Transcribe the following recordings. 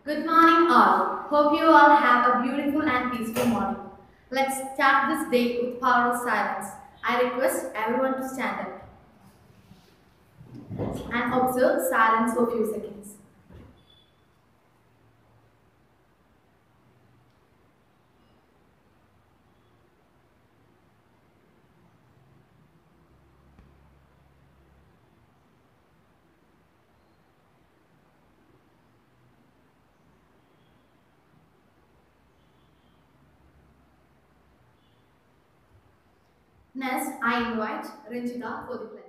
Good morning, all. Hope you all have a beautiful and peaceful morning. Let's start this day with power of silence. I request everyone to stand up and observe silence for a few seconds. Next, I invite Ranjita for the pledge.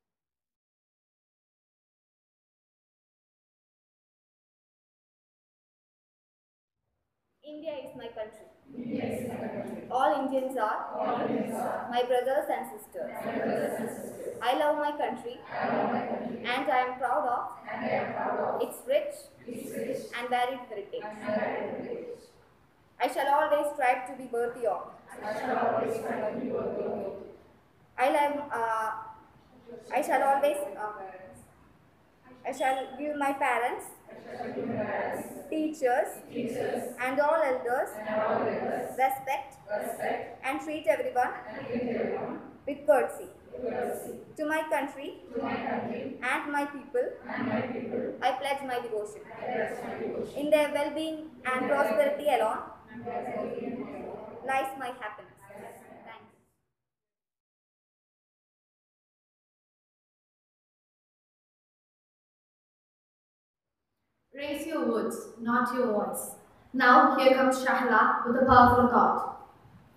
India is my country. All Indians are my brothers and sisters. I love my country and I am proud of its rich and varied heritage. I shall always strive to be worthy of. I love, uh, I shall always, uh, I shall give my parents, teachers, and all elders respect and treat everyone with courtesy. To my country and my people, I pledge my devotion. In their well being and prosperity alone lies my happiness. Thanks. Raise your words, not your voice. Now, here comes Shahla with a powerful thought.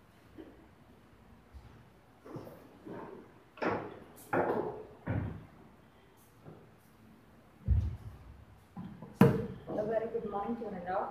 A very good morning to you all.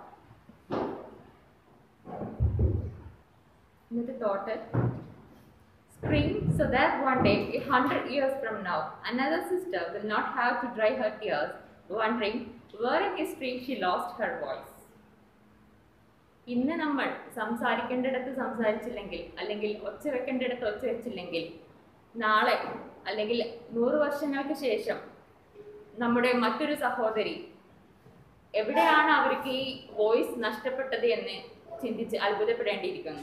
ഇന്നത്തെ thought Spring, so that one day, a hundred years from now, another sister will not have to dry her tears, wondering where in history she lost her voice. ഇന്ന് നമ്മൾ സംസാരിക്കേണ്ടിടത്ത് സംസാരിച്ചില്ലെങ്കിൽ അല്ലെങ്കിൽ ഒച്ച വെക്കേണ്ടിടത്ത് ഒച്ച വെച്ചില്ലെങ്കിൽ നാളെ അല്ലെങ്കിൽ നൂറ് വർഷങ്ങൾക്ക് ശേഷം നമ്മുടെ മറ്റൊരു സഹോദരി എവിടെയാണ് അവർക്ക് ഈ വോയിസ് നഷ്ടപ്പെട്ടത് എന്ന് ചിന്തിച്ച് അത്ഭുതപ്പെടേണ്ടിയിരിക്കുന്നു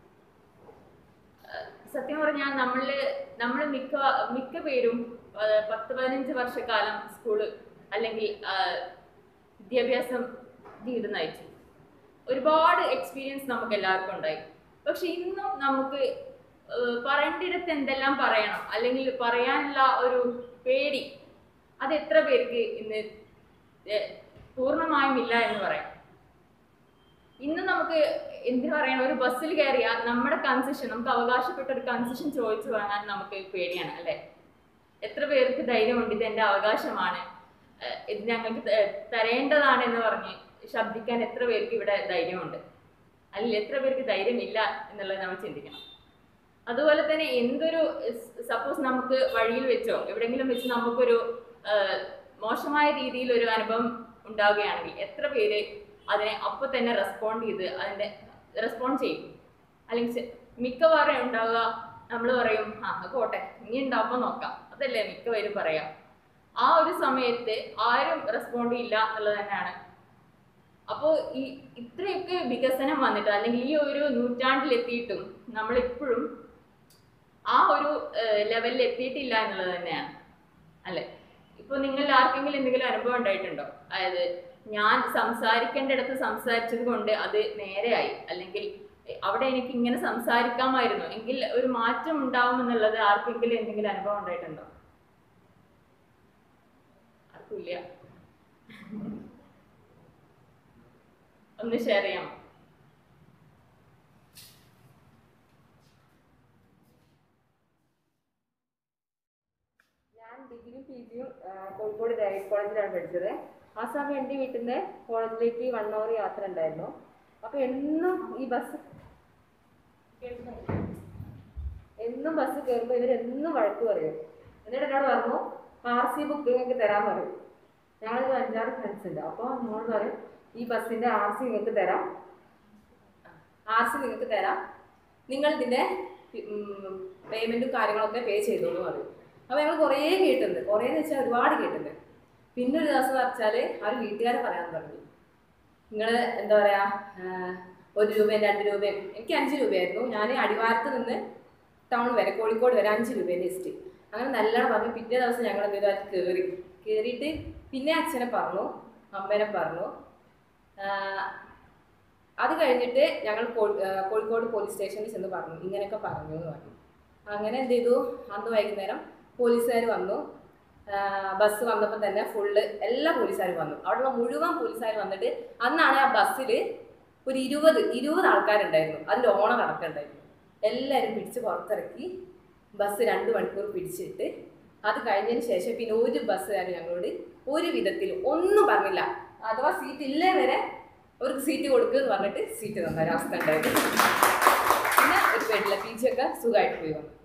ആഹ് സത്യം പറഞ്ഞാൽ നമ്മള് നമ്മൾ മിക്ക മിക്ക പേരും ആഹ് പത്ത് പതിനഞ്ച് വർഷക്കാലം സ്കൂള് അല്ലെങ്കിൽ ആഹ് വിദ്യാഭ്യാസം ജീവിതം നയിച്ചു ഒരുപാട് എക്സ്പീരിയൻസ് നമുക്ക് എല്ലാവർക്കും ഉണ്ടായി പക്ഷെ ഇന്നും നമുക്ക് ആഹ് പറയേണ്ടിടത്ത് എന്തെല്ലാം പറയണം അല്ലെങ്കിൽ പറയാനുള്ള ഒരു പേടി അത് എത്ര പേർക്ക് ഇന്ന് ഏഹ് പൂർണ്ണമായും ഇല്ല എന്ന് പറയാം ഇന്ന് നമുക്ക് എന്തിനു പറയണം ഒരു ബസ്സിൽ കയറിയാൽ നമ്മുടെ കൺസെഷൻ നമുക്ക് അവകാശപ്പെട്ട ഒരു കൺസെഷൻ ചോദിച്ചു വാങ്ങാൻ നമുക്ക് പേടിയാണ് അല്ലെ എത്ര പേർക്ക് ധൈര്യമുണ്ട് ഇത് എൻ്റെ അവകാശമാണ് ഏഹ് ഇത് ഞങ്ങൾക്ക് ത- തരേണ്ടതാണ് എന്ന് പറഞ്ഞ് ശബ്ദിക്കാൻ എത്ര പേർക്ക് ഇവിടെ ധൈര്യമുണ്ട് അല്ലെങ്കിൽ എത്ര പേർക്ക് ധൈര്യമില്ല എന്നുള്ളത് നമ്മൾ ചിന്തിക്കണം അതുപോലെ തന്നെ എന്തൊരു സപ്പോസ് നമുക്ക് വഴിയിൽ വെച്ചോ എവിടെയെങ്കിലും വെച്ച് നമുക്കൊരു ആഹ്, മോശമായ രീതിയിൽ ഒരു അനുഭവം ഉണ്ടാവുകയാണെങ്കിൽ എത്ര പേര് അതിനെ അപ്പോൾ തന്നെ റെസ്പോണ്ട് ചെയ്ത് അതിൻ്റെ റെസ്പോണ്ട് ചെയ്യും അല്ലെങ്കിൽ ചെ- മിക്കവാറും ഉണ്ടാവുക നമ്മൾ പറയും ആ അത് പോട്ടെ ഇനി ഉണ്ടാവുമ്പോൾ നോക്കാം അതല്ലേ മിക്കവരും പറയാം ആ ഒരു സമയത്ത് ആരും റെസ്പോണ്ട് ചെയ്യില്ല എന്നുള്ളത് തന്നെയാണ് അപ്പോൾ ഈ ഇത്രയൊക്കെ വികസനം വന്നിട്ട് അല്ലെങ്കിൽ ഈ ഒരു നൂറ്റാണ്ടിലെത്തിയിട്ടും നമ്മളിപ്പോഴും ആ ഒരു ലെവലിൽ എത്തിയിട്ടില്ല എന്നുള്ളത് തന്നെയാണ് അല്ലെ ഇപ്പൊ നിങ്ങൾ ആർക്കെങ്കിലും എന്തെങ്കിലും അനുഭവം ഉണ്ടായിട്ടുണ്ടോ അതായത് ഞാൻ സംസാരിക്കേണ്ടിടത്ത് സംസാരിച്ചത് കൊണ്ട് അത് നേരെയായി അല്ലെങ്കിൽ എ- അവിടെ എനിക്ക് ഇങ്ങനെ സംസാരിക്കാമായിരുന്നു എങ്കിൽ ഒരു മാറ്റം ഉണ്ടാവും എന്നുള്ളത് ആർക്കെങ്കിലും എന്തെങ്കിലും അനുഭവം ഉണ്ടായിട്ടുണ്ടോ ആർക്കും ഇല്ല ഒന്ന് ഷെയർ ചെയ്യാമോ ഞാൻ ഡിഗ്രി പി ജിയും കോഴിക്കോട് ദേവീസ് കോളേജിലാണ് പഠിച്ചത് ആ സമയം എൻ്റെ വീട്ടിൽ നിന്ന് കോളേജിലേക്ക് വൺ അവർ യാത്ര ഉണ്ടായിരുന്നു അപ്പോൾ എന്നും ഈ ബസ് എന്നും ബസ് കയറുമ്പോൾ ഇവരെന്നും വഴക്ക് പറയും എന്നിട്ട് എന്നോട് പറഞ്ഞു ആർ സി ബുക്ക് നിങ്ങൾക്ക് തരാൻ പറയും ഞങ്ങളൊരു അഞ്ചാറ് ഫ്രണ്ട്സ് ഉണ്ട് അപ്പോൾ നിങ്ങളോട് പറയും ഈ ബസ്സിൻ്റെ ആർ സി നിങ്ങൾക്ക് തരാം ആർ സി നിങ്ങൾക്ക് തരാം നിങ്ങൾ ഇതിൻ്റെ പേയ്മെൻറ്റും കാര്യങ്ങളൊക്കെ പേ ചെയ്തോളൂ പറയും അപ്പോൾ ഞങ്ങൾ കുറേ കേട്ടിട്ടുണ്ട് കുറേ എന്ന് വെച്ചാൽ ഒരുപാട് കേട്ടിട്ടുണ്ട് പിന്നെ ഒരു ദിവസം വെച്ചാൽ അവർ വീട്ടുകാരെ പറയാൻ തുടങ്ങി നിങ്ങൾ എന്താ പറയാ ആ, ഒരു രൂപയും രണ്ട് രൂപയും എനിക്ക് അഞ്ച് രൂപയായിരുന്നു ഞാൻ അടിവാരത്ത് നിന്ന് ടൗൺ വരെ കോഴിക്കോട് വരെ അഞ്ച് രൂപേൻ്റെ ലിസ്റ്റ് അങ്ങനെ നല്ലോണം പറഞ്ഞു പിറ്റേ ദിവസം ഞങ്ങൾ എന്ത് ചെയ്തു അത് കയറി കയറിയിട്ട് പിന്നെ അച്ഛനെ പറഞ്ഞു അമ്മേനെ പറഞ്ഞു ആ, അത് കഴിഞ്ഞിട്ട് ഞങ്ങൾ കോ- ആ, കോഴിക്കോട് പോലീസ് സ്റ്റേഷനിൽ ചെന്ന് പറഞ്ഞു ഇങ്ങനെയൊക്കെ പറഞ്ഞു എന്ന് പറഞ്ഞു അങ്ങനെ എന്ത് ചെയ്തു അന്ന് വൈകുന്നേരം പോലീസുകാർ വന്നു ആ, ബസ് വന്നപ്പോൾ തന്നെ ഫുള്ള് എല്ലാ പോലീസുകാരും വന്നു അവിടെയുള്ള മുഴുവൻ പോലീസുകാർ വന്നിട്ട് അന്നാണ് ആ ബസ്സിൽ ഒരു ഇരുപത് ഇരുപത് ആൾക്കാരുണ്ടായിരുന്നു അതിൽ ഓണർ അടക്കമുണ്ടായിരുന്നു എല്ലാവരും പിടിച്ച് പുറത്തിറക്കി ബസ് രണ്ട് മണിക്കൂർ പിടിച്ചിട്ട് അത് കഴിഞ്ഞതിന് ശേഷം പിന്നെ ഒരു ബസ്സുകാർ ഞങ്ങളോട് ഒരു വിധത്തിലും ഒന്നും പറഞ്ഞില്ല അഥവാ സീറ്റ് ഇല്ലേ വരെ അവർക്ക് സീറ്റ് കൊടുക്കുക എന്ന് പറഞ്ഞിട്ട് സീറ്റ് തന്ന ഒരവസ്ഥ ഉണ്ടായിരുന്നു പിന്നെ ഒരു പേടില്ല പി ജി ഒക്കെ സുഖമായിട്ട് പോയി വന്നു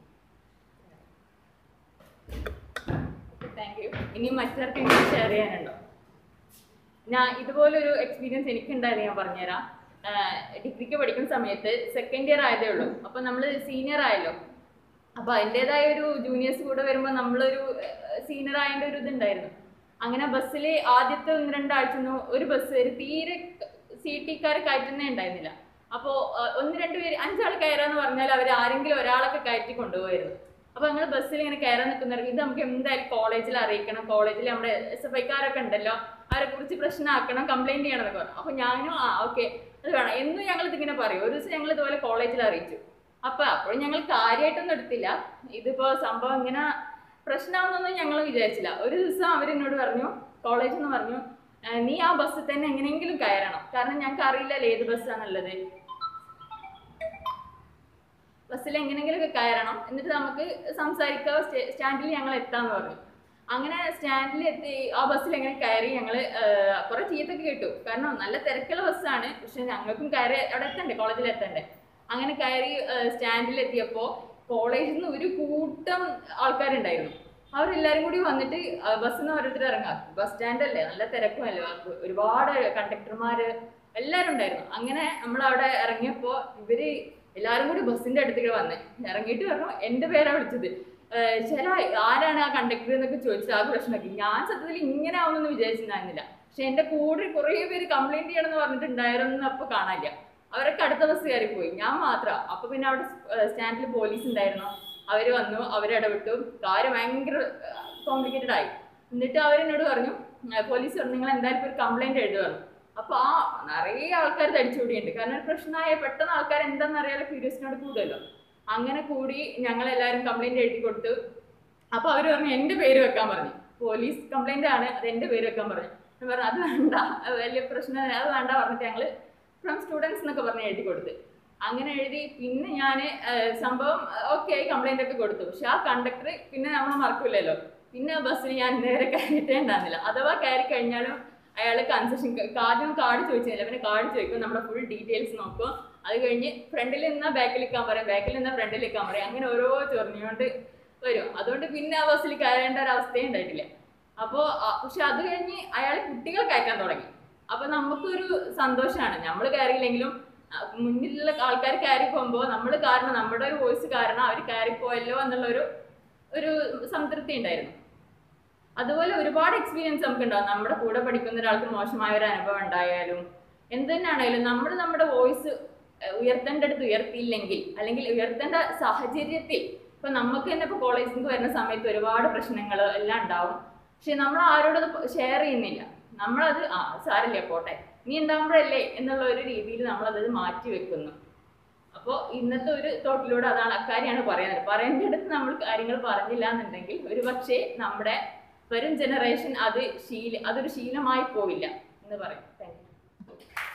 താങ്ക് യു ഇനി മറ്റാർക്കെങ്കിലും ഷെയർ ചെയ്യാനുണ്ടോ ഞാൻ ഇതുപോലൊരു എക്സ്പീരിയൻസ് എനിക്കുണ്ടായിരുന്നു ഞാൻ പറഞ്ഞുതരാം ഡിഗ്രിക്ക് പഠിക്കുന്ന സമയത്ത് സെക്കൻഡ് ഇയർ ആയതേ ഉള്ളൂ അപ്പൊ നമ്മൾ സീനിയർ ആയല്ലോ അപ്പൊ അതിൻ്റെതായ ഒരു ജൂനിയേഴ്സ് കൂടെ വരുമ്പോൾ നമ്മളൊരു സീനിയർ ആയതിൻ്റെ ഒരു ഇതുണ്ടായിരുന്നു അങ്ങനെ ബസ്സിൽ ആദ്യത്തെ ഒന്ന് രണ്ടാഴ്ച ഒന്നും ഒരു ബസ് വരെ തീരെ സി ടിക്കാർ കയറ്റുന്നേ ഉണ്ടായിരുന്നില്ല അപ്പോൾ ഒന്ന് രണ്ട് പേര് അഞ്ചാൾ കയറാന്ന് പറഞ്ഞാൽ അവർ ആരെങ്കിലും ഒരാളൊക്കെ കയറ്റി കൊണ്ടുപോയിരുന്നു അപ്പോൾ ഞങ്ങൾ ബസ്സിൽ ഇങ്ങനെ കയറാൻ നിൽക്കുന്നവർക്ക് ഇത് നമുക്ക് എന്തായാലും കോളേജിൽ അറിയിക്കണം കോളേജിൽ നമ്മുടെ എസ് എഫ് ഐക്കാരൊക്കെ ഉണ്ടല്ലോ അവരെ കുറിച്ച് പ്രശ്നമാക്കണം കംപ്ലൈന്റ് ചെയ്യണം എന്നൊക്കെ പറഞ്ഞു അപ്പോൾ ഞാനും ആ ഓക്കെ അത് വേണം എന്നും ഞങ്ങൾ ഇതിങ്ങനെ പറയും ഒരു ദിവസം ഞങ്ങൾ ഇതുപോലെ കോളേജിൽ അറിയിച്ചു അപ്പൊ അപ്പോഴും ഞങ്ങൾ കാര്യമായിട്ടൊന്നും എടുത്തില്ല ഇതിപ്പോ സംഭവം ഇങ്ങനെ പ്രശ്നമാണെന്നൊന്നും ഞങ്ങൾ വിചാരിച്ചില്ല ഒരു ദിവസം അവരെന്നോട് പറഞ്ഞു കോളേജിൽ നിന്ന് പറഞ്ഞു "ആ, നീ ആ ബസ്സിൽ തന്നെ എങ്ങനെയെങ്കിലും കയറണം കാരണം ഞങ്ങൾക്ക് അറിയില്ലല്ലോ ഏത് ബസ്സാണുള്ളത് ബസ്സിൽ എങ്ങനെയെങ്കിലുമൊക്കെ കയറണം എന്നിട്ട് നമുക്ക് സംസാരിക്കാം സ്റ്റേ- സ്റ്റാൻഡിൽ ഞങ്ങൾ എത്താന്ന് പറഞ്ഞു അങ്ങനെ സ്റ്റാൻഡിൽ എത്തി ആ ബസ്സിൽ എങ്ങനെ കയറി ഞങ്ങൾ കുറെ ചീത്തൊക്കെ കേട്ടു കാരണം നല്ല തിരക്കുള്ള ബസ്സാണ് പക്ഷെ ഞങ്ങൾക്കും കയറി അവിടെ എത്തണ്ടേ കോളേജിൽ എത്തണ്ടേ അങ്ങനെ കയറി സ്റ്റാൻഡിൽ എത്തിയപ്പോൾ കോളേജിൽ നിന്ന് ഒരു കൂട്ടം ആൾക്കാരുണ്ടായിരുന്നു അവരെല്ലാരും കൂടി വന്നിട്ട് ബസ്സിൽ നിന്ന് ഓരോരുത്തർ ഇറങ്ങാം ബസ് സ്റ്റാൻഡ് അല്ലേ നല്ല തിരക്കുമല്ലേ ഒരുപാട് കണ്ടക്ടർമാര് എല്ലാവരും ഉണ്ടായിരുന്നു അങ്ങനെ നമ്മൾ അവിടെ ഇറങ്ങിയപ്പോൾ ഇവര് എല്ലാരും കൂടി ബസ്സിന്റെ അടുത്തേക്ക് വന്നേ ഇറങ്ങിയിട്ട് പറഞ്ഞു എന്റെ പേരാ വിളിച്ചത് ഏഹ് ചില ആരാണ് ആ കണ്ടക്ടർ എന്നൊക്കെ ചോദിച്ചത് ആ പ്രശ്നമൊക്കെ ഞാൻ സത്യത്തിൽ ഇങ്ങനെ ആവുമെന്ന് വിചാരിച്ചിട്ടുണ്ടായിരുന്നില്ല പക്ഷെ എന്റെ കൂടെ കുറേ പേര് കംപ്ലൈന്റ് ചെയ്യണമെന്ന് പറഞ്ഞിട്ടുണ്ടായിരുന്നു അപ്പൊ കാണാനില്ല അവരൊക്കെ അടുത്ത ബസ് കയറി പോയി ഞാൻ മാത്രം അപ്പൊ പിന്നെ അവിടെ സ്റ്റാൻഡിൽ പോലീസ് ഉണ്ടായിരുന്നു അവര് വന്നു അവരിടപെട്ടു കാര്യം ഭയങ്കര കോംപ്ലിക്കേറ്റഡ് ആയി എന്നിട്ട് അവരെന്നോട് പറഞ്ഞു "ഏഹ് പോലീസ് പറഞ്ഞു നിങ്ങൾ എന്തായാലും ഇപ്പൊ ഒരു കംപ്ലൈന്റ് എഴുതുകയാണ് അപ്പൊ ആ നിറയെ ആൾക്കാർ തടിച്ചുകൂടിയുണ്ട് കാരണം ഒരു പ്രശ്നമായ പെട്ടെന്ന് ആൾക്കാർ എന്താണെന്ന് അറിയാതെ ക്യൂരിയസിനോട് കൂടുമല്ലോ അങ്ങനെ കൂടി ഞങ്ങൾ എല്ലാവരും കംപ്ലൈന്റ് എഴുതി കൊടുത്തു അപ്പൊ അവര് പറഞ്ഞു എന്റെ പേര് വെക്കാൻ പറഞ്ഞു പോലീസ് കംപ്ലൈന്റ് ആണ് അത് എന്റെ പേര് വെക്കാൻ പറഞ്ഞു ഞാൻ പറഞ്ഞു അത് വേണ്ട അത് വലിയ പ്രശ്നം അത് വേണ്ട പറഞ്ഞിട്ട് ഞങ്ങള് ഫ്രം സ്റ്റുഡൻസ് എന്നൊക്കെ പറഞ്ഞ് എഴുതി കൊടുത്ത് അങ്ങനെ എഴുതി പിന്നെ ഞാൻ സംഭവം ഓക്കെ ആയി കംപ്ലൈന്റ് ഒക്കെ കൊടുത്തു പക്ഷെ ആ കണ്ടക്ടർ പിന്നെ നമ്മൾ മറക്കില്ലല്ലോ പിന്നെ ബസ്സിൽ ഞാൻ നേരെ കയറിയിട്ടേ ഉണ്ടായിരുന്നില്ല അഥവാ കയറി കഴിഞ്ഞാലും അയാൾ കൺസെഷൻ ആദ്യം കാർഡ് ചോദിച്ചില്ല പിന്നെ കാർഡ് ചോദിക്കും നമ്മുടെ ഫുൾ ഡീറ്റെയിൽസ് നോക്കും അത് കഴിഞ്ഞ് ഫ്രണ്ടിൽ നിന്നാൽ ബാക്കിൽ നിൽക്കാൻ പറയും ബാക്കിൽ നിന്നാൽ ഫ്രണ്ടിൽ നിൽക്കാൻ പറയും അങ്ങനെ ഓരോ ചൊറിഞ്ഞുകൊണ്ട് വരും അതുകൊണ്ട് പിന്നെ ആ ബസ്സിൽ കയറേണ്ട ഒരു അവസ്ഥയും ഉണ്ടായിട്ടില്ല അപ്പോൾ പക്ഷെ അത് കഴിഞ്ഞ് അയാൾ കുട്ടികൾ കയറ്റാൻ തുടങ്ങി അപ്പൊ നമുക്കൊരു സന്തോഷമാണ് നമ്മൾ കയറിയില്ലെങ്കിലും ആ, മുന്നിലുള്ള ആൾക്കാർ കയറി പോകുമ്പോൾ നമ്മൾ കാരണം നമ്മുടെ ഒരു വോയിസ് കാരണം അവർ കയറിപ്പോയല്ലോ എന്നുള്ളൊരു ഒരു സംതൃപ്തി ഉണ്ടായിരുന്നു അതുപോലെ ഒരുപാട് എക്സ്പീരിയൻസ് നമുക്ക് ഉണ്ടാവും നമ്മുടെ കൂടെ പഠിക്കുന്ന ഒരാൾക്ക് മോശമായ ഒരു അനുഭവം ഉണ്ടായാലും എന്ത് തന്നെയാണെങ്കിലും നമ്മൾ നമ്മുടെ വോയിസ് ഉയർത്തേണ്ട അടുത്ത് ഉയർത്തിയില്ലെങ്കിൽ അല്ലെങ്കിൽ ഉയർത്തേണ്ട സാഹചര്യത്തിൽ ഇപ്പൊ നമുക്ക് തന്നെ ഇപ്പൊ കോളേജിൽ നിന്ന് വരുന്ന സമയത്ത് ഒരുപാട് പ്രശ്നങ്ങൾ എല്ലാം ഉണ്ടാവും പക്ഷെ നമ്മൾ ആരോടത് ഷെയർ ചെയ്യുന്നില്ല നമ്മളത് ആ സാരില്ല പോട്ടെ നീ ഉണ്ടാകുമ്പോഴല്ലേ എന്നുള്ള ഒരു രീതിയിൽ നമ്മളത് മാറ്റി വെക്കുന്നു അപ്പോൾ ഇന്നത്തെ ഒരു തോട്ടിലൂടെ അതാണ് അക്കാര്യമാണ് പറയുന്നത് പറയേണ്ടടുത്ത് നമ്മൾ കാര്യങ്ങൾ പറഞ്ഞില്ല എന്നുണ്ടെങ്കിൽ ഒരു പക്ഷേ നമ്മുടെ വരും ജനറേഷൻ അത് ശീല അതൊരു ശീലമായി പോവില്ല എന്ന് പറയും thank you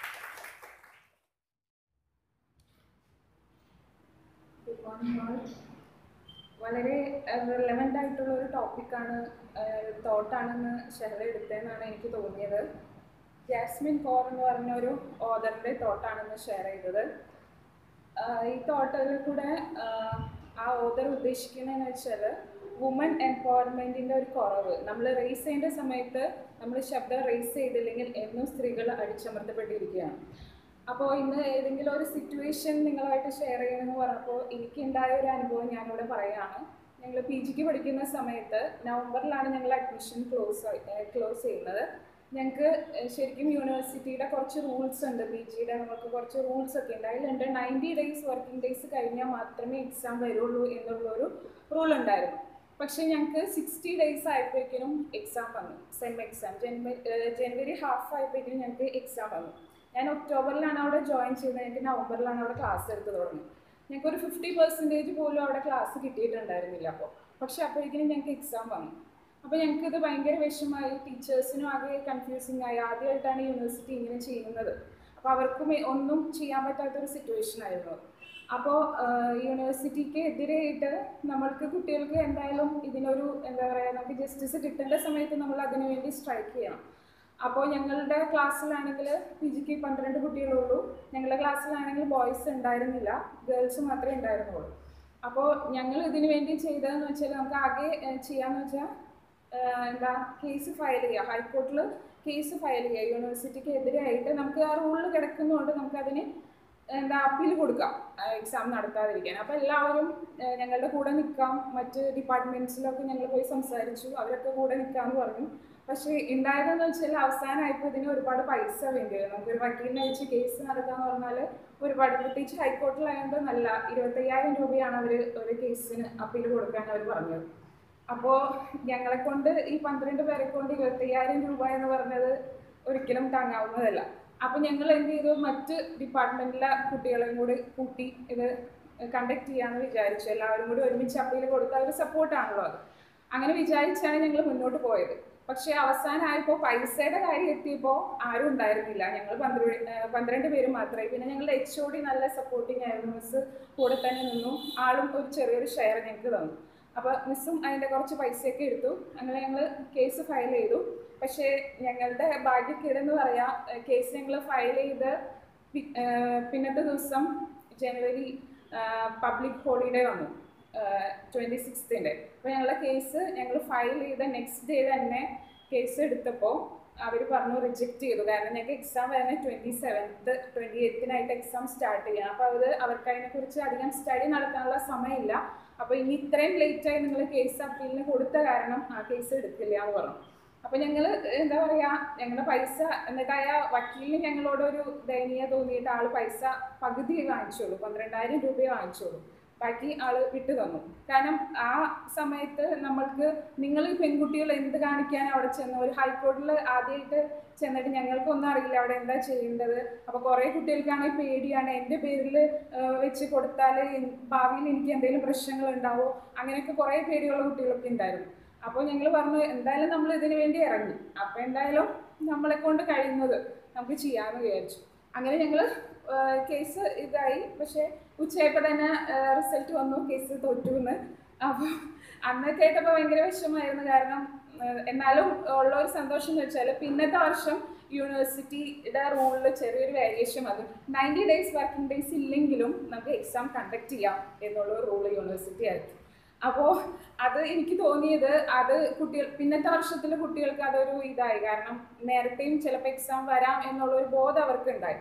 Good morning all. വളരെ റിലവൻ്റ് ആയിട്ടുള്ള ഒരു ടോപ്പിക്കാണ് തോട്ടാണെന്ന് ഷെയർ എടുത്തതെന്നാണ് എനിക്ക് തോന്നിയത് ജാസ്മിൻ കോർ എന്ന് പറഞ്ഞ ഒരു ഓദറിൻ്റെ തോട്ടാണെന്ന് ഷെയർ ചെയ്തത് ആഹ് ഈ തോട്ടിൽ കൂടെ ആഹ് ആ ഓദർ ഉദ്ദേശിക്കുന്നതെന്ന് വെച്ചാൽ വുമൺ എംപവർമെൻറ്റിൻ്റെ ഒരു കുറവ് നമ്മൾ റേസ് ചെയ്യേണ്ട സമയത്ത് നമ്മൾ ശബ്ദം റേസ് ചെയ്തില്ലെങ്കിൽ എന്നും സ്ത്രീകൾ അടിച്ചമർത്തപ്പെട്ടിരിക്കുകയാണ് അപ്പോൾ ഇന്ന് ഏതെങ്കിലും ഒരു സിറ്റുവേഷൻ നിങ്ങളുമായിട്ട് ഷെയർ ചെയ്യണമെന്ന് പറഞ്ഞപ്പോൾ എനിക്കുണ്ടായ ഒരു അനുഭവം ഞാനിവിടെ പറയുകയാണ് ഞങ്ങൾ പി ജിക്ക് പഠിക്കുന്ന സമയത്ത് നവംബറിലാണ് ഞങ്ങൾ അഡ്മിഷൻ ക്ലോസ് ക്ലോസ് ചെയ്യുന്നത് ഞങ്ങൾക്ക് ശരിക്കും യൂണിവേഴ്സിറ്റിയുടെ കുറച്ച് റൂൾസ് ഉണ്ട് പി ജിയുടെ നമുക്ക് കുറച്ച് റൂൾസ് ഒക്കെ ഉണ്ട് അതിലുണ്ട് നയൻറ്റി ഡേയ്സ് വർക്കിംഗ് ഡേയ്സ് കഴിഞ്ഞാൽ മാത്രമേ എക്സാം വരുള്ളൂ എന്നുള്ളൊരു റൂൾ ഉണ്ടായിരുന്നു പക്ഷേ ഞങ്ങൾക്ക് സിക്സ്റ്റി ഡേയ്സ് ആയപ്പോഴേക്കും എക്സാം വന്നു sem exam January January half ആയപ്പോഴേക്കും ഞങ്ങൾക്ക് എക്സാം വന്നു ഞാൻ ഒക്ടോബറിലാണ് അവിടെ ജോയിൻ ചെയ്തത് എനിക്ക് നവംബറിലാണ് അവിടെ ക്ലാസ് എടുത്ത് തുടങ്ങി ഞങ്ങൾക്ക് ഒരു ഫിഫ്റ്റി പെർസെൻറ്റേജ് പോലും അവിടെ ക്ലാസ് കിട്ടിയിട്ടുണ്ടായിരുന്നില്ല അപ്പോൾ പക്ഷെ അപ്പോഴേക്കും ഞങ്ങൾക്ക് എക്സാം വന്നു അപ്പോൾ ഞങ്ങൾക്ക് ഇത് ഭയങ്കര വിഷമായി ടീച്ചേഴ്സിനും ആകെ കൺഫ്യൂസിങ് ആയി ആദ്യമായിട്ടാണ് യൂണിവേഴ്സിറ്റി ഇങ്ങനെ ചെയ്യുന്നത് അപ്പോൾ അവർക്കും എ- ഒന്നും ചെയ്യാൻ പറ്റാത്തൊരു സിറ്റുവേഷൻ ആയിരുന്നു അപ്പോൾ യൂണിവേഴ്സിറ്റിക്ക് എതിരായിട്ട് നമ്മൾക്ക് കുട്ടികൾക്ക് എന്തായാലും ഇതിനൊരു എന്താ പറയുക നമുക്ക് ജസ്റ്റിസ് കിട്ടേണ്ട സമയത്ത് നമ്മൾ അതിനു വേണ്ടി സ്ട്രൈക്ക് ചെയ്യണം അപ്പോൾ ഞങ്ങളുടെ ക്ലാസ്സിലാണെങ്കിൽ പി ജിക്ക് പന്ത്രണ്ട് കുട്ടികളുള്ളൂ ഞങ്ങളുടെ ക്ലാസ്സിലാണെങ്കിൽ ബോയ്സ് ഉണ്ടായിരുന്നില്ല ഗേൾസ് മാത്രമേ ഉണ്ടായിരുന്നുള്ളൂ അപ്പോൾ ഞങ്ങൾ ഇതിനു വേണ്ടി ചെയ്തതെന്ന് വെച്ചാൽ നമുക്ക് ആകെ ഏഹ്, ചെയ്യാന്ന് വെച്ചാൽ ഏഹ്, എന്താ കേസ് ഫയൽ ചെയ്യുക ഹൈക്കോർട്ടിൽ കേസ് ഫയൽ ചെയ്യുക യൂണിവേഴ്സിറ്റിക്ക് എതിരായിട്ട് നമുക്ക് ആ റൂളിൽ കിടക്കുന്നതുകൊണ്ട് നമുക്കതിന് എന്താ അപ്പീൽ കൊടുക്കാം എക്സാം നടത്താതിരിക്കാൻ അപ്പോൾ എല്ലാവരും ഏഹ്, ഞങ്ങളുടെ കൂടെ നിൽക്കാം മറ്റ് ഡിപ്പാർട്ട്മെൻറ്റ്സിലൊക്കെ ഞങ്ങൾ പോയി സംസാരിച്ചു അവരൊക്കെ കൂടെ നിൽക്കാമെന്ന് പറഞ്ഞു പക്ഷേ ഉണ്ടായതെന്ന് വെച്ചാൽ അവസാനമായപ്പോൾ ഇതിന് ഒരുപാട് പൈസ വേണ്ടി വരും നമുക്കൊരു വക്കീലിനെ വെച്ച് കേസ് നടക്കാന്ന് പറഞ്ഞാൽ ഒരുപാട് പ്രത്യേകിച്ച് ഹൈക്കോർട്ടിലായതുകൊണ്ട് നല്ല ഇരുപത്തയ്യായിരം രൂപയാണ് അവർ ഒരു കേസിന് അപ്പീൽ കൊടുക്കാൻ അവർ പറഞ്ഞത് അപ്പോൾ ഞങ്ങളെ കൊണ്ട് ഈ പന്ത്രണ്ട് പേരെ കൊണ്ട് ഇരുപത്തയ്യായിരം രൂപ എന്ന് പറഞ്ഞത് ഒരിക്കലും താങ്ങാവുന്നതല്ല അപ്പോൾ ഞങ്ങൾ എന്ത് ചെയ്തു മറ്റ് ഡിപ്പാർട്ട്മെൻറ്റിലെ കുട്ടികളെയും കൂടി കൂട്ടി ഇത് കണ്ടക്ട് ചെയ്യാമെന്ന് വിചാരിച്ചു എല്ലാവരും കൂടി ഒരുമിച്ച് അപ്പീൽ കൊടുത്ത ഒരു സപ്പോർട്ടാണല്ലോ അത് അങ്ങനെ വിചാരിച്ചാണ് ഞങ്ങൾ മുന്നോട്ട് പോയത് പക്ഷേ അവസാനമായപ്പോൾ പൈസയുടെ കാര്യം എത്തിയപ്പോൾ ആരും ഉണ്ടായിരുന്നില്ല ഞങ്ങൾ പന്ത്രണ്ട് ഏഹ് പന്ത്രണ്ട് പേര് മാത്രമായി പിന്നെ ഞങ്ങളുടെ എച്ച് ഒ ഡി നല്ല സപ്പോർട്ടിങ് ആയിരുന്നു മിസ് കൂടെ തന്നെ നിന്നു ആളും ഒരു ചെറിയൊരു ഷെയർ ഞങ്ങൾക്ക് തന്നു അപ്പോൾ മിസ്സും അതിൻ്റെ കുറച്ച് പൈസയൊക്കെ എടുത്തു അങ്ങനെ ഞങ്ങൾ കേസ് ഫയൽ ചെയ്തു പക്ഷേ ഞങ്ങളുടെ ഭാഗ്യക്കേടെന്ന് പറയാം കേസ് ഞങ്ങൾ ഫയൽ ചെയ്ത് പി- ഏഹ് പിന്നത്തെ ദിവസം ജനുവരി പബ്ലിക് ഹോളിഡേ വന്നു ട്വൻറ്റി സിക്സ്തിൻ്റെ അപ്പോൾ ഞങ്ങളുടെ കേസ് ഞങ്ങൾ ഫയൽ ചെയ്ത നെക്സ്റ്റ് ഡേ തന്നെ കേസ് എടുത്തപ്പോൾ അവർ പറഞ്ഞു റിജക്റ്റ് ചെയ്തു കാരണം ഞങ്ങൾക്ക് എക്സാം വരുന്നത് ട്വൻറ്റി സെവൻത്ത് ട്വൻറ്റി എയ്ത്തിനായിട്ട് എക്സാം സ്റ്റാർട്ട് ചെയ്യാം അപ്പോൾ അത് അവർക്ക് അതിനെക്കുറിച്ച് അധികം സ്റ്റഡി നടത്താനുള്ള സമയമില്ല അപ്പോൾ ഇനി ഇത്രയും ലേറ്റായി നിങ്ങൾ കേസ് അപ്പീലിന് കൊടുത്ത കാരണം ആ കേസ് എടുക്കില്ല എന്ന് പറഞ്ഞു അപ്പോൾ ഞങ്ങൾ എന്താ പറയുക ഞങ്ങളുടെ പൈസ എന്നിട്ട് ആ വക്കീലിന് ഞങ്ങളോട് ഒരു ദയനീയ തോന്നിയിട്ട് ആൾ പൈസ പകുതി വാങ്ങിച്ചോളൂ പന്ത്രണ്ടായിരം രൂപയെ വാങ്ങിച്ചോളൂ ബാക്കി ആള് വിട്ടു തന്നു കാരണം ആ സമയത്ത് നമ്മൾക്ക് നിങ്ങൾ ഈ പെൺകുട്ടികൾ എന്ത് കാണിക്കാൻ അവിടെ ചെന്ന് ഒരു ഹൈക്കോടതിയിൽ ആദ്യമായിട്ട് ചെന്നിട്ട് ഞങ്ങൾക്കൊന്നും അറിയില്ല അവിടെ എന്താ ചെയ്യേണ്ടത് അപ്പോൾ കുറേ കുട്ടികൾക്കാണെങ്കിൽ പേടിയാണ് എൻ്റെ പേരിൽ വെച്ച് കൊടുത്താൽ ഭാവിയിൽ എനിക്ക് എന്തെങ്കിലും പ്രശ്നങ്ങൾ ഉണ്ടാവോ അങ്ങനെയൊക്കെ കുറേ പേടിയുള്ള കുട്ടികളൊക്കെ ഉണ്ടായിരുന്നു അപ്പോൾ ഞങ്ങൾ പറഞ്ഞു എന്തായാലും നമ്മൾ ഇതിനു വേണ്ടി ഇറങ്ങി അപ്പോൾ എന്തായാലും നമ്മളെ കൊണ്ട് കഴിയുന്നത് നമുക്ക് ചെയ്യാമെന്ന് വിചാരിച്ചു അങ്ങനെ ഞങ്ങൾ കേസ് ഇതായി പക്ഷേ ഉച്ചയായപ്പോൾ തന്നെ റിസൾട്ട് വന്നു കേസ് തോറ്റു എന്ന് അപ്പോൾ അന്ന് കേട്ടപ്പോൾ ഭയങ്കര വിഷമമായിരുന്നു കാരണം ഏഹ്, എന്നാലും ഉള്ള ഒരു സന്തോഷം എന്ന് വെച്ചാൽ പിന്നത്തെ വർഷം യൂണിവേഴ്സിറ്റിയുടെ റൂളിൽ ചെറിയൊരു വേരിയേഷൻ വന്നു നയൻറ്റി ഡേയ്സ് വർക്കിംഗ് ഡേയ്സ് ഇല്ലെങ്കിലും നമുക്ക് എക്സാം കണ്ടക്ട് ചെയ്യാം എന്നുള്ള ഒരു റൂൾ യൂണിവേഴ്സിറ്റി ആക്കി അപ്പോൾ അത് എനിക്ക് തോന്നിയത് അത് കുട്ടികൾ പിന്നത്തെ വർഷത്തിൽ കുട്ടികൾക്ക് അതൊരു ഇതായി കാരണം നേരത്തെയും ചിലപ്പോൾ എക്സാം വരാം എന്നുള്ള ഒരു ബോധം അവർക്ക് ഉണ്ടായി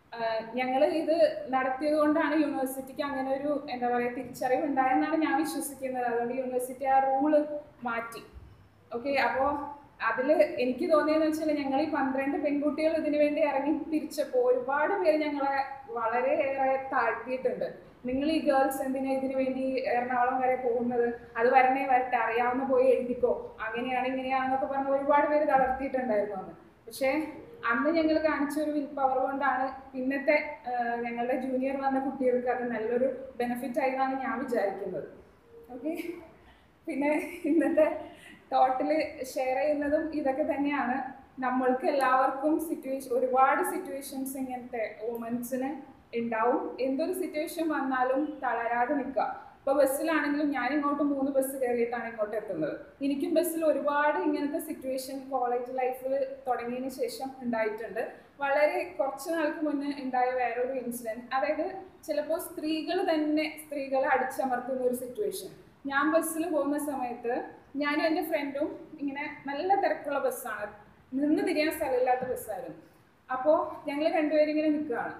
ഞങ്ങൾ ഇത് നടത്തിയത് കൊണ്ടാണ് യൂണിവേഴ്സിറ്റിക്ക് അങ്ങനെ ഒരു എന്താ പറയുക തിരിച്ചറിവ് ഉണ്ടായെന്നാണ് ഞാൻ വിശ്വസിക്കുന്നത് അതുകൊണ്ട് യൂണിവേഴ്സിറ്റി ആ റൂള് മാറ്റി ഓക്കെ അപ്പോൾ അതിൽ എനിക്ക് തോന്നിയെന്ന് വെച്ചാൽ ഞങ്ങൾ ഈ പന്ത്രണ്ട് പെൺകുട്ടികൾ ഇതിനു വേണ്ടി ഇറങ്ങി തിരിച്ചപ്പോൾ ഒരുപാട് പേര് ഞങ്ങളെ വളരെയേറെ താഴ്ത്തിയിട്ടുണ്ട് നിങ്ങൾ ഈ ഗേൾസ് എന്തിനാ ഇതിനു വേണ്ടി എറണാകുളം വരെ പോകുന്നത് അത് വരണേ വരട്ടെ അറിയാവുന്ന പോയി എഴുതിക്കോ അങ്ങനെയാണ് ഇങ്ങനെയാണെന്നൊക്കെ പറഞ്ഞ് ഒരുപാട് പേര് തളർത്തിയിട്ടുണ്ടായിരുന്നു അന്ന് പക്ഷേ അന്ന് ഞങ്ങൾ കാണിച്ച ഒരു വിൽ പവർ കൊണ്ടാണ് പിന്നത്തെ ആ, ഞങ്ങളുടെ ജൂനിയർ വന്ന കുട്ടികൾക്ക് അത് നല്ലൊരു ബെനിഫിറ്റ് ആയി എന്നാണ് ഞാൻ വിചാരിക്കുന്നത് ഓക്കെ പിന്നെ ഇന്നത്തെ തോട്ടിൽ ഷെയർ ചെയ്യുന്നതും ഇതൊക്കെ തന്നെയാണ് നമ്മൾക്ക് എല്ലാവർക്കും സിറ്റുവേഷൻ ഒരുപാട് സിറ്റുവേഷൻസ് ഇങ്ങനത്തെ വുമൻസിന് ഉണ്ടാവും എന്തൊരു സിറ്റുവേഷൻ വന്നാലും തളരാതെ നിൽക്കുക ഇപ്പോൾ ബസ്സിലാണെങ്കിലും ഞാൻ ഇങ്ങോട്ട് മൂന്ന് ബസ് കയറിയിട്ടാണ് ഇങ്ങോട്ട് എത്തുന്നത് എനിക്കും ബസ്സിൽ ഒരുപാട് ഇങ്ങനത്തെ സിറ്റുവേഷൻ കോളേജ് ലൈഫിൽ തുടങ്ങിയതിന് ശേഷം ഉണ്ടായിട്ടുണ്ട് വളരെ കുറച്ച് നാൾക്ക് മുന്നേ ഉണ്ടായ വേറൊരു ഇൻസിഡൻറ്റ് അതായത് ചിലപ്പോൾ സ്ത്രീകൾ തന്നെ സ്ത്രീകളെ അടിച്ചമർത്തുന്ന ഒരു സിറ്റുവേഷൻ ഞാൻ ബസ്സിൽ പോകുന്ന സമയത്ത് ഞാനും എൻ്റെ ഫ്രണ്ടും ഇങ്ങനെ നല്ല തിരക്കുള്ള ബസ്സാണ് നിന്ന് തിരിയാൻ സ്ഥലമില്ലാത്ത ബസ്സായിരുന്നു അപ്പോൾ ഞങ്ങൾ രണ്ടുപേരും ഇങ്ങനെ നിൽക്കുകയാണ്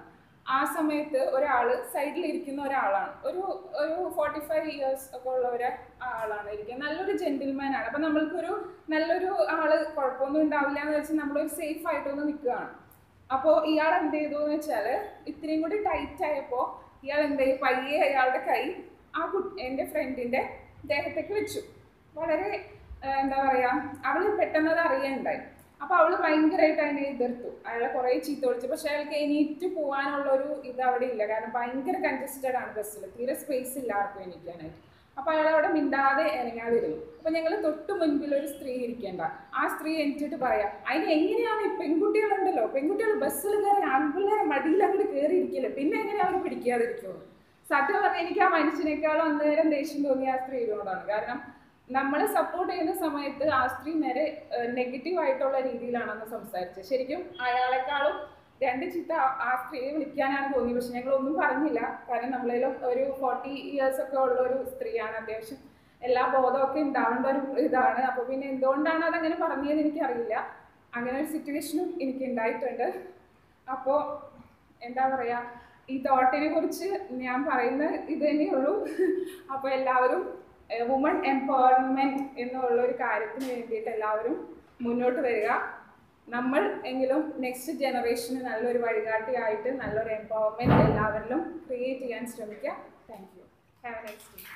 ആ സമയത്ത് ഒരാൾ സൈഡിൽ ഇരിക്കുന്ന ഒരാളാണ് ഒരു ഒരു ഫോർട്ടി ഫൈവ് ഇയേഴ്സ് ഒക്കെ ഉള്ള ഒരു ആളാണ് ഇരിക്കുന്നത് നല്ലൊരു ജെന്റിൽമാൻ ആണ് അപ്പം നമ്മൾക്കൊരു നല്ലൊരു ആള് കുഴപ്പമൊന്നും ഉണ്ടാവില്ല എന്ന് വെച്ചാൽ നമ്മളൊരു സേഫ് ആയിട്ടൊന്ന് നിൽക്കുകയാണ് അപ്പോൾ ഇയാൾ എന്ത് ചെയ്തു എന്ന് വെച്ചാൽ ഇത്രയും കൂടി ടൈറ്റ് ആയപ്പോൾ ഇയാൾ എന്ത് ചെയ്യും പയ്യെ അയാളുടെ കൈ ആ കുട്ടി എൻ്റെ ഫ്രണ്ടിൻ്റെ ദേഹത്തേക്ക് വെച്ചു വളരെ ആ, എന്താ പറയുക അവൾ പെട്ടെന്ന് അത് അറിയണ്ടായി അപ്പോൾ അവൾ ഭയങ്കരമായിട്ട് അതിനെ എതിർത്തു അയാളെ കുറേ ചീത്ത വിളിച്ചു പക്ഷെ അയാൾക്ക് എണീറ്റ് പോകാനുള്ള ഒരു ഇത് അവിടെ ഇല്ല കാരണം ഭയങ്കര കൺജസ്റ്റഡ് ആണ് ബസ്സിൽ തീരെ സ്പേസ് ഇല്ല ആർക്കും എണീക്കാനായിട്ട് അപ്പോൾ അയാൾ അവിടെ മിണ്ടാതെ ഇറങ്ങാതിരുന്നു അപ്പോൾ ഞങ്ങൾ തൊട്ട് മുൻപിൽ ഒരു സ്ത്രീ ഇരിക്കേണ്ട ആ സ്ത്രീ എനിച്ചിട്ട് പറയാം അതിന് എങ്ങനെയാണ് ഈ പെൺകുട്ടികളുണ്ടല്ലോ പെൺകുട്ടികൾ ബസ്സിൽ കയറി ആൺപിള്ളേരെ മടിയിൽ അങ്ങോട്ട് കയറി ഇരിക്കില്ല പിന്നെ എങ്ങനെ അവർ പിടിക്കാതിരിക്കുമോ സത്യം പറഞ്ഞാൽ എനിക്ക് ആ മനുഷ്യനേക്കാളും അന്നേരം ദേഷ്യം തോന്നിയ ആ സ്ത്രീയോടാണ് കാരണം നമ്മളെ സപ്പോർട്ട് ചെയ്യുന്ന സമയത്ത് ആ സ്ത്രീ നേരെ നെഗറ്റീവ് ആയിട്ടുള്ള രീതിയിലാണ് അന്ന് സംസാരിച്ചത് ശരിക്കും അയാളെക്കാളും രണ്ട് ചിത്ത ആ- ആ സ്ത്രീയെ വിളിക്കാനാണ് തോന്നിയത് പക്ഷെ ഞങ്ങൾ ഒന്നും പറഞ്ഞില്ല കാരണം നമ്മളേലും ഒരു ഫോർട്ടി ഇയേഴ്സ് ഒക്കെ ഉള്ള ഒരു സ്ത്രീയാണ് അത്യാവശ്യം എല്ലാ ബോധമൊക്കെ ഉണ്ടാവേണ്ട ഒരു ഇതാണ് അപ്പോൾ പിന്നെ എന്തുകൊണ്ടാണ് അതങ്ങനെ പറഞ്ഞതെന്ന് എനിക്കറിയില്ല അങ്ങനെ ഒരു സിറ്റുവേഷനും എനിക്ക് ഉണ്ടായിട്ടുണ്ട് അപ്പോൾ എന്താ പറയുക ഈ തോട്ടിനെ കുറിച്ച് ഞാൻ പറയുന്ന ഇത് തന്നെയുള്ളൂ അപ്പോൾ എല്ലാവരും വുമൺ എംപവർമെൻറ്റ് എന്നുള്ള ഒരു കാര്യത്തിന് വേണ്ടിയിട്ട് എല്ലാവരും മുന്നോട്ട് വരിക നമ്മൾ എങ്കിലും നെക്സ്റ്റ് ജനറേഷന് നല്ലൊരു വഴികാട്ടിയായിട്ട് നല്ലൊരു എംപവർമെൻറ്റ് എല്ലാവരിലും ക്രിയേറ്റ് ചെയ്യാൻ ശ്രമിക്കുക thank you have a nice day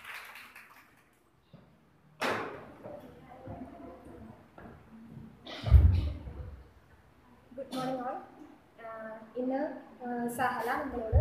good morning all ഇന്ന് ആഹ് സഹല നമ്മളോട്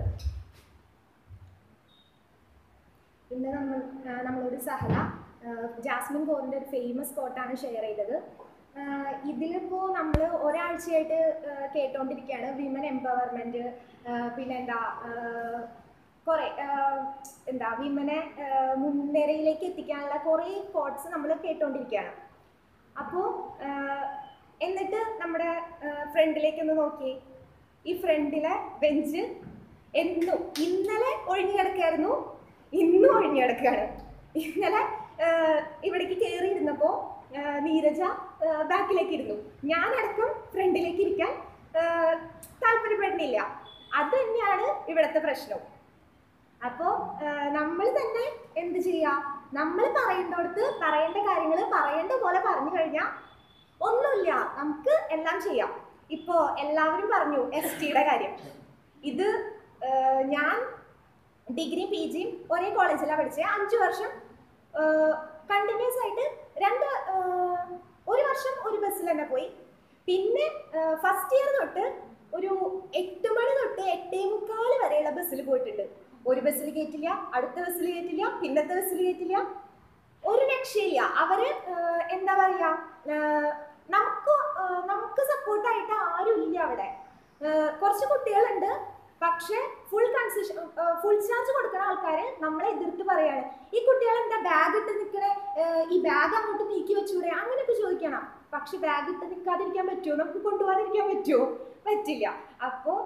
ഇന്ന് നമ്മൾ ആഹ് നമ്മളോട് സഹല ആഹ് ജാസ്മിൻ കോറിൻ്റെ ഒരു ഫേമസ് കോട്ടാണ് ഷെയർ ചെയ്തത് ആഹ് ഇതിലിപ്പോൾ നമ്മൾ ഒരാഴ്ചയായിട്ട് ആഹ് കേട്ടോണ്ടിരിക്കുകയാണ് വിമൻ എംപവർമെൻറ്റ് പിന്നെന്താ ആഹ് കുറേ ആഹ് എന്താ വിമനെ ആഹ് മുൻനിരയിലേക്ക് എത്തിക്കാനുള്ള കുറേ കോട്ട്സ് നമ്മൾ കേട്ടോണ്ടിരിക്കുകയാണ് അപ്പോൾ എന്നിട്ട് നമ്മുടെ ഫ്രണ്ടിലേക്ക് ഒന്ന് നോക്കി ഈ ഫ്രണ്ടിലെ ബെഞ്ച് എന്നും ഇന്നലെ ഒഴിഞ്ഞു കിടക്കായിരുന്നു ഇന്നും ഒഴിഞ്ഞു കിടക്കുകയാണ് ഇന്നലെ ആ, ഇവിടേക്ക് കയറി ഇരുന്നപ്പോൾ നീരജ ബാക്കിലേക്ക് ഇരുന്നു ഞാനടക്കം ഫ്രണ്ടിലേക്ക് ഇരിക്കാൻ ആ, താല്പര്യപ്പെടുന്നില്ല അത് തന്നെയാണ് ഇവിടുത്തെ പ്രശ്നം അപ്പോൾ നമ്മൾ തന്നെ എന്ത് ചെയ്യുക നമ്മൾ പറയേണ്ടടുത്ത് പറയേണ്ട കാര്യങ്ങൾ പറയേണ്ട പോലെ പറഞ്ഞു കഴിഞ്ഞാൽ ഒന്നുമില്ല നമുക്ക് എല്ലാം ചെയ്യാം ഇപ്പോൾ എല്ലാവരും പറഞ്ഞു എസ് ടിയുടെ കാര്യം ഇത് ആ, ഞാൻ ഡിഗ്രി പി ജിയും ഒരേ കോളേജിലാണ് പഠിച്ചത് അഞ്ച് വർഷം കണ്ടിന്യൂസ് ആയിട്ട് രണ്ട് ആ, ഒരു വർഷം ഒരു ബസ്സിൽ തന്നെ പോയി പിന്നെ ഫസ്റ്റ് ഇയർ തൊട്ട് ഒരു എട്ട് മണി തൊട്ട് എട്ടേ മുക്കാൽ വരെയുള്ള ബസ്സിൽ പോയിട്ടുണ്ട് ഒരു ബസ്സിൽ കയറ്റില്ല അടുത്ത ബസ്സിൽ കയറ്റില്ല പിന്നത്തെ ബസ്സിൽ കയറ്റില്ല ഒരു രക്ഷയില്ല അവര് ആഹ് എന്താ പറയാ ആഹ് നമുക്ക് ആഹ് നമുക്ക് സപ്പോർട്ടായിട്ട് ആരും ഇല്ല അവിടെ ആഹ് കുറച്ച് കുട്ടികളുണ്ട് പക്ഷെ ഫുൾ കൺസെഷൻ ഫുൾ ചാർജ് കൊടുക്കുന്ന ആൾക്കാര് നമ്മളെ എതിർത്ത് പറയാണ് ഈ കുട്ടികൾ എന്താ ബാഗ് ഇട്ട് നിൽക്കണേ ആഹ് ഈ ബാഗ് അങ്ങോട്ട് നീക്കി വെച്ചൂടെ അങ്ങനെയൊക്കെ ചോദിക്കണം പക്ഷെ ബാഗ് ഇട്ട് നിൽക്കാതിരിക്കാൻ പറ്റുമോ നമുക്ക് കൊണ്ടുപോകാതിരിക്കാൻ പറ്റുമോ പറ്റില്ല അപ്പോൾ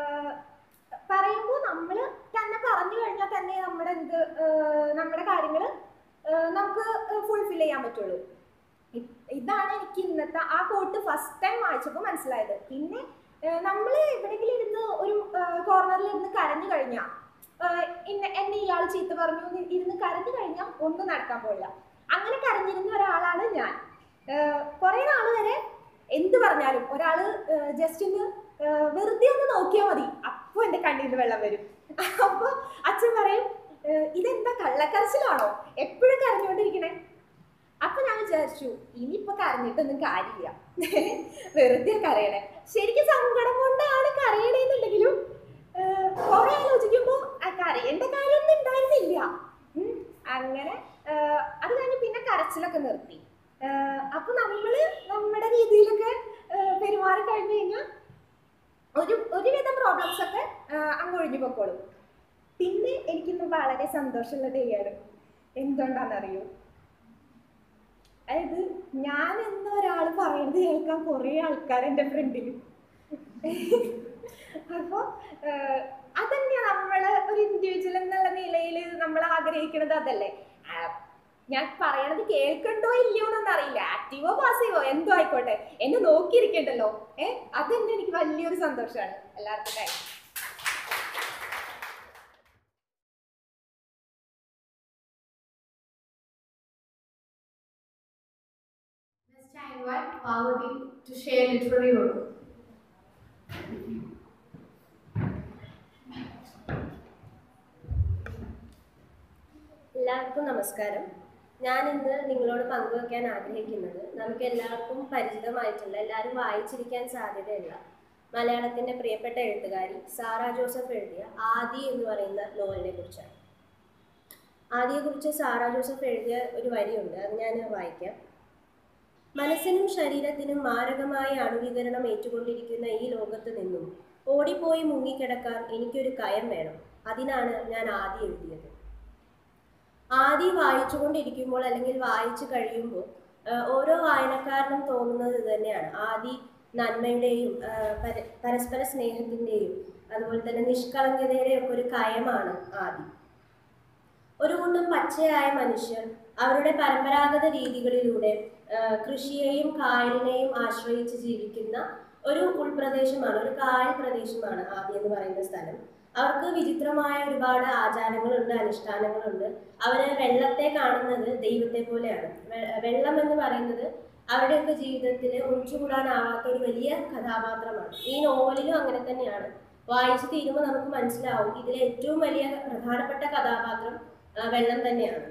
പറയുമ്പോൾ നമ്മൾ തന്നെ പറഞ്ഞു കഴിഞ്ഞാൽ തന്നെ നമ്മുടെ എന്ത് ആഹ് നമ്മുടെ കാര്യങ്ങൾ നമുക്ക് ഫുൾഫിൽ ചെയ്യാൻ പറ്റുള്ളൂ ഇ- ഇതാണ് എനിക്ക് ഇന്നത്തെ ആ കോട്ട് ഫസ്റ്റ് ടൈം വായിച്ചപ്പോൾ മനസ്സിലായത് പിന്നെ നമ്മൾ എവിടെയെങ്കിലും ഇരുന്ന് ഒരു കോർണറിൽ ഇരുന്ന് കരഞ്ഞു കഴിഞ്ഞാൽ ഇന്ന എന്നെ ഇയാൾ ചീത്ത പറഞ്ഞു എന്ന് ഇരുന്ന് കരഞ്ഞു കഴിഞ്ഞാൽ ഒന്നും നടക്കാൻ പോയില്ല അങ്ങനെ കരഞ്ഞിരുന്ന ഒരാളാണ് ഞാൻ കുറേ നാൾ വരെ എന്ത് പറഞ്ഞാലും ഒരാൾ ജസ്റ്റ് ഒന്ന് ഏഹ് വെറുതെ ഒന്ന് നോക്കിയാൽ മതി അപ്പോൾ എൻ്റെ കണ്ണിൽ നിന്ന് വെള്ളം വരും അപ്പോൾ അച്ഛൻ പറയും ഏഹ് ഇതെന്താ കള്ളക്കരച്ചിലാണോ എപ്പോഴും കരഞ്ഞുകൊണ്ടിരിക്കണേ അപ്പൊ ഞാൻ വിചാരിച്ചു ഇനിയിപ്പോ കരഞ്ഞിട്ടൊന്നും കാര്യമില്ല വെറുതെ കരയണേ ശരിക്കും സങ്കടം കൊണ്ടാണ് കരയണേന്നുണ്ടെങ്കിലും ഏഹ് കുറെ ആലോചിക്കുമ്പോൾ ആ കരയേണ്ട കാര്യമൊന്നും ഉണ്ടായിരുന്നില്ല ഉം. അങ്ങനെ ഏഹ് അത് കഴിഞ്ഞ് പിന്നെ കരച്ചിലൊക്കെ നിർത്തി ഏഹ് അപ്പൊ നമ്മള് നമ്മുടെ രീതിയിലൊക്കെ ഏഹ് പെരുമാറി കഴിഞ്ഞു കഴിഞ്ഞാൽ ഒരു ഒരുവിധം പ്രോബ്ലംസ് ഒക്കെ ഏഹ് അങ്ങ് ഒഴിഞ്ഞു പൊക്കോളും പിന്നെ എനിക്കിന്ന് വളരെ സന്തോഷമുള്ള ഡേ ആണ് എന്തുകൊണ്ടാണെന്നറിയോ അതായത് ഞാൻ എന്ന ഒരാൾ പറയുന്നത് കേൾക്കാൻ കുറേ ആൾക്കാർ എൻ്റെ ഫ്രണ്ടിൽ അപ്പോൾ അതന്നെ നമ്മൾ ഒരു ഇൻഡിവിജ്വൽ എന്നുള്ള നിലയിൽ നമ്മൾ ആഗ്രഹിക്കുന്നത് അതല്ലേ ആ, ഞാൻ പറയണത് കേൾക്കണ്ടോ ഇല്ലയോ എന്നൊന്നും അറിയില്ല ആക്റ്റീവോ പാസീവോ എന്തോ ആയിക്കോട്ടെ എന്നെ നോക്കിയിരിക്കണ്ടല്ലോ ഏഹ് അതെന്നെ എനിക്ക് വലിയൊരു സന്തോഷമാണ് എല്ലാവർക്കും thank invite Parvati to share literary work. എല്ലാവർക്കും നമസ്കാരം ഞാൻ ഇന്ന് നിങ്ങളോട് പങ്കുവയ്ക്കാൻ ആഗ്രഹിക്കുന്നത് നമുക്ക് എല്ലാവർക്കും പരിചിതമായിട്ടുള്ള എല്ലാവരും വായിച്ചിരിക്കാൻ സാധ്യതയുള്ള മലയാളത്തിന്റെ പ്രിയപ്പെട്ട എഴുത്തുകാരി സാറ ജോസഫ് എഴുതിയ ആദി എന്ന് പറയുന്ന നോവലിനെ കുറിച്ചാണ് ആദിയെക്കുറിച്ച് സാറ ജോസഫ് എഴുതിയ ഒരു വരിയുണ്ട് അത് ഞാൻ വായിക്കാം മനസ്സിനും ശരീരത്തിനും മാരകമായ അണുവികരണം ഏറ്റുകൊണ്ടിരിക്കുന്ന ഈ ലോകത്ത് നിന്നും ഓടിപ്പോയി മുങ്ങിക്കിടക്കാൻ എനിക്കൊരു കയം വേണം അതിനാണ് ഞാൻ ആദി എഴുതിയത് ആദ്യം വായിച്ചുകൊണ്ടിരിക്കുമ്പോൾ അല്ലെങ്കിൽ വായിച്ചു കഴിയുമ്പോൾ ആ, ഓരോ വായനക്കാരനും തോന്നുന്നത് ഇത് തന്നെയാണ് ആദി നന്മയുടെയും ആ, പര- പരസ്പര സ്നേഹത്തിൻ്റെയും അതുപോലെ തന്നെ നിഷ്കളങ്കതയുടെയും ഒക്കെ ഒരു കയമാണ് ആദി ഒരു കൂട്ടം പച്ചയായ മനുഷ്യർ അവരുടെ പരമ്പരാഗത രീതികളിലൂടെ ആ, കൃഷിയെയും കായലിനെയും ആശ്രയിച്ച് ജീവിക്കുന്ന ഒരു ഉൾപ്രദേശമാണ് ഒരു കായൽ പ്രദേശമാണ് ആദി എന്ന് പറയുന്ന സ്ഥലം അവർക്ക് വിചിത്രമായ ഒരുപാട് ആചാരങ്ങളുണ്ട് അനുഷ്ഠാനങ്ങളുണ്ട് അവര് വെള്ളത്തെ കാണുന്നത് ദൈവത്തെ പോലെയാണ് വെ- വെള്ളം എന്ന് പറയുന്നത് അവരുടെയൊക്കെ ജീവിതത്തിൽ ഒഴിച്ചുകൂടാനാവാത്ത ഒരു വലിയ കഥാപാത്രമാണ് ഈ നോവലിലും അങ്ങനെ തന്നെയാണ് വായിച്ചു തീരുമ്പോൾ നമുക്ക് മനസ്സിലാവും ഇതിലെ ഏറ്റവും വലിയ പ്രധാനപ്പെട്ട കഥാപാത്രം ആ, വെള്ളം തന്നെയാണ്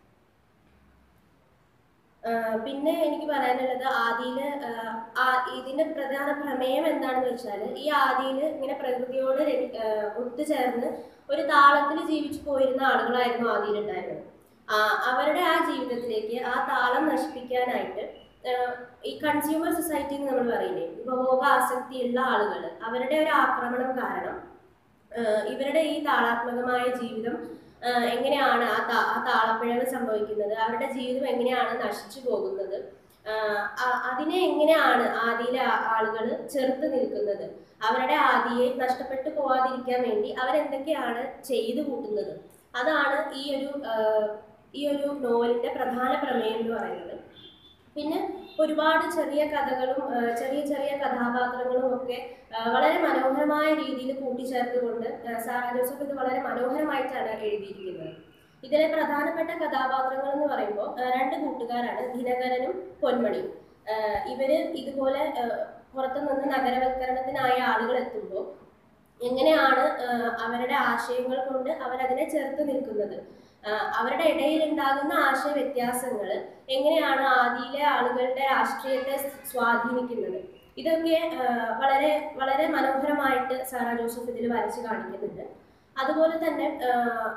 ആ, പിന്നെ എനിക്ക് പറയാനുള്ളത് ആദിയില് ആ, ഇതിന്റെ പ്രധാന പ്രമേയം എന്താണെന്ന് വെച്ചാൽ ഈ ആദിയിൽ ഇങ്ങനെ പ്രകൃതിയോട് രമി- ആ, ഒത്തുചേർന്ന് ഒരു താളത്തിൽ ജീവിച്ചു പോയിരുന്ന ആളുകളായിരുന്നു ആദിയിൽ ഉണ്ടായിരുന്നത് ആ, അവരുടെ ആ ജീവിതത്തിലേക്ക് ആ താളം നശിപ്പിക്കാനായിട്ട് ആ, ഈ കൺസ്യൂമർ സൊസൈറ്റി എന്ന് നമ്മൾ പറയില്ലേ ഉപഭോഗ ആസക്തിയുള്ള ആളുകൾ അവരുടെ ഒരു ആക്രമണം കാരണം ആ, ഇവരുടെ ഈ താളാത്മകമായ ജീവിതം ആ, എങ്ങനെയാണ് ആ താ ആ താളപ്പിഴവ് സംഭവിക്കുന്നത് അവരുടെ ജീവിതം എങ്ങനെയാണ് നശിച്ചു പോകുന്നത് ആ, ആ- അതിനെ എങ്ങനെയാണ് ആദിയിലെ ആളുകൾ ചെറുത്ത് നിൽക്കുന്നത് അവരുടെ ആദിയെ നഷ്ടപ്പെട്ടു പോവാതിരിക്കാൻ വേണ്ടി അവരെന്തൊക്കെയാണ് ചെയ്തു കൂട്ടുന്നത് അതാണ് ഈ ഒരു ആ, ഈ ഒരു നോവലിന്റെ പ്രധാന പ്രമേയം എന്ന് പറയുന്നത് പിന്നെ ഒരുപാട് ചെറിയ കഥകളും ആ, ചെറിയ ചെറിയ കഥാപാത്രങ്ങളും ഒക്കെ ആ, വളരെ മനോഹരമായ രീതിയിൽ കൂട്ടിച്ചേർത്തുകൊണ്ട് ആ, സാറ ജോസഫ് ഇത് വളരെ മനോഹരമായിട്ടാണ് എഴുതിയിരിക്കുന്നത് ഇതിലെ പ്രധാനപ്പെട്ട കഥാപാത്രങ്ങൾ എന്ന് പറയുമ്പോൾ ആ, രണ്ട് കൂട്ടുകാരാണ് ദിനകരനും പൊന്മണിയും ആ, ഇവര് ഇതുപോലെ ആ, പുറത്തു നിന്ന് നഗരവൽക്കരണത്തിനായ ആളുകൾ എത്തുമ്പോൾ എങ്ങനെയാണ് ആ, അവരുടെ ആശയങ്ങൾ കൊണ്ട് അവരതിനെ ചെറുത്ത് നിൽക്കുന്നത് ആ, അവരുടെ ഇടയിൽ ഉണ്ടാകുന്ന ആശയ വ്യത്യാസങ്ങൾ എങ്ങനെയാണ് ആദിയിലെ ആളുകളുടെ രാഷ്ട്രീയത്തെ സ്വാധീനിക്കുന്നത് ഇതൊക്കെ ആ, വളരെ വളരെ മനോഹരമായിട്ട് സാറ ജോസഫ് ഇതിൽ വരച്ച് കാണിക്കുന്നുണ്ട് അതുപോലെ തന്നെ ആ,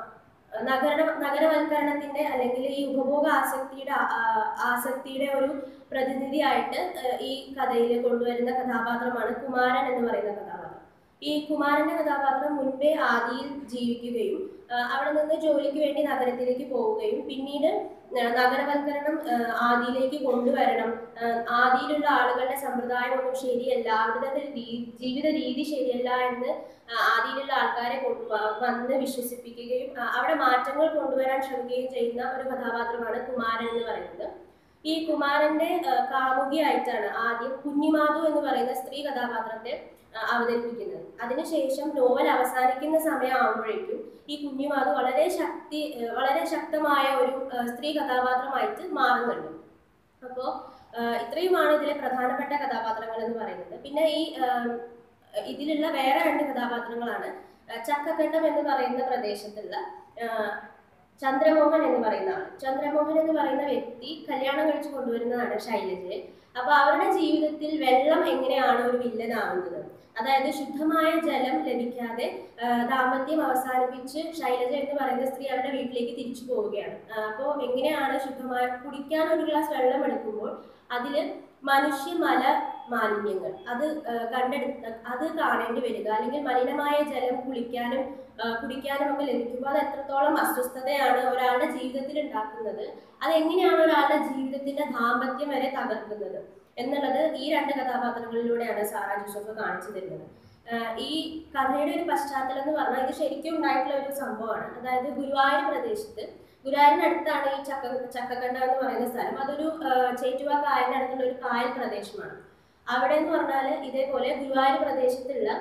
നഗര നഗരവൽക്കരണത്തിന്റെ അല്ലെങ്കിൽ ഈ ഉപഭോഗ ആസക്തിയുടെ ആ- ആ- ആസക്തിയുടെ ഒരു പ്രതിനിധിയായിട്ട് ആ, ഈ കഥയിൽ കൊണ്ടുവരുന്ന കഥാപാത്രമാണ് കുമാരൻ എന്ന് പറയുന്ന കഥാപാത്രം ഈ കുമാരന്റെ കഥാപാത്രം മുൻപേ ആദിയിൽ ജീവിക്കുകയും ആ, അവിടെ നിന്ന് ജോലിക്ക് വേണ്ടി നഗരത്തിലേക്ക് പോവുകയും പിന്നീട് ആ, നഗരവൽക്കരണം ആ, ആദിയിലേക്ക് കൊണ്ടുവരണം ആ, ആദിയിലുള്ള ആളുകളുടെ സമ്പ്രദായം ഒന്നും ശരിയല്ല അവരുടെ ഒരു രീ- ജീവിത രീതി ശരിയല്ല എന്ന് ആ, ആദിയിലുള്ള ആൾക്കാരെ കൊണ്ട് വ- വന്ന് വിശ്വസിപ്പിക്കുകയും ആ, അവിടെ മാറ്റങ്ങൾ കൊണ്ടുവരാൻ ശ്രമിക്കുകയും ചെയ്യുന്ന ഒരു കഥാപാത്രമാണ് കുമാരൻ എന്ന് പറയുന്നത് ഈ കുമാരന്റെ ആ, കാമുകിയായിട്ടാണ് ആദ്യം കുഞ്ഞിമാധു എന്ന് പറയുന്ന സ്ത്രീ കഥാപാത്രത്തെ ആ, അവതരിപ്പിക്കുന്നത് അതിനുശേഷം നോവൽ അവസാനിക്കുന്ന സമയമാകുമ്പോഴേക്കും ഈ കുഞ്ഞിമാധു വളരെ ശക്തി ആ, വളരെ ശക്തമായ ഒരു ആ, സ്ത്രീ കഥാപാത്രമായിട്ട് മാറുന്നുണ്ട് അപ്പോൾ ഇത്രയുമാണ് ഇതിലെ പ്രധാനപ്പെട്ട കഥാപാത്രങ്ങൾ എന്ന് പറയുന്നത് പിന്നെ ഈ ആ, ഇതിലുള്ള വേറെ രണ്ട് കഥാപാത്രങ്ങളാണ് ആ, ചക്കക്കണ്ടം എന്ന് പറയുന്ന പ്രദേശത്തുള്ള ആ, ചന്ദ്രമോഹൻ എന്ന് പറയുന്ന ആൾ ചന്ദ്രമോഹൻ എന്ന് പറയുന്ന വ്യക്തി കല്യാണം കഴിച്ച് കൊണ്ടുവരുന്നതാണ് ശൈലജയെ അപ്പൊ അവരുടെ ജീവിതത്തിൽ വെള്ളം എങ്ങനെയാണ് ഒരു വില്ലനാവുന്നത് അതായത് ശുദ്ധമായ ജലം ലഭിക്കാതെ ആ, ദാമ്പത്യം അവസാനിപ്പിച്ച് ശൈലജ എന്ന് പറയുന്ന സ്ത്രീ അവരുടെ വീട്ടിലേക്ക് തിരിച്ചു പോവുകയാണ് അപ്പോൾ എങ്ങനെയാണ് ശുദ്ധമായ കുടിക്കാൻ ഒരു ഗ്ലാസ് വെള്ളം എടുക്കുമ്പോൾ അതില് മനുഷ്യ മല മാലിന്യങ്ങൾ അത് ആ, കണ്ടെടുത്ത് അത് കാണേണ്ടി വരിക അല്ലെങ്കിൽ മലിനമായ ജലം കുളിക്കാനും ആ, കുടിക്കാനും ഒക്കെ ലഭിക്കുമ്പോൾ അത് എത്രത്തോളം അസ്വസ്ഥതയാണ് ഒരാളുടെ ജീവിതത്തിൽ ഉണ്ടാക്കുന്നത് അതെങ്ങനെയാണ് ഒരാളുടെ ജീവിതത്തിന്റെ ദാമ്പത്യം വരെ തകർക്കുന്നത് എന്നുള്ളത് ഈ രണ്ട് കഥാപാത്രങ്ങളിലൂടെയാണ് സാറ ജോസഫ് കാണിച്ചു തരുന്നത് ആഹ് ഈ കഥയുടെ ഒരു പശ്ചാത്തലം എന്ന് പറഞ്ഞാൽ ഇത് ശരിക്കും ഉണ്ടായിട്ടുള്ള ഒരു സംഭവമാണ് അതായത് ഗുരുവായൂർ പ്രദേശത്ത് ഗുരുവായൂരിനടുത്താണ് ഈ ചക്ക ചക്കക്കണ്ടം എന്ന് പറയുന്ന സ്ഥലം അതൊരു ആഹ് ചേറ്റുവ കായലിനടുത്തുള്ള ഒരു കായൽ പ്രദേശമാണ് അവിടെ എന്ന് പറഞ്ഞാൽ ഇതേപോലെ ഗുരുവായൂർ പ്രദേശത്തുള്ള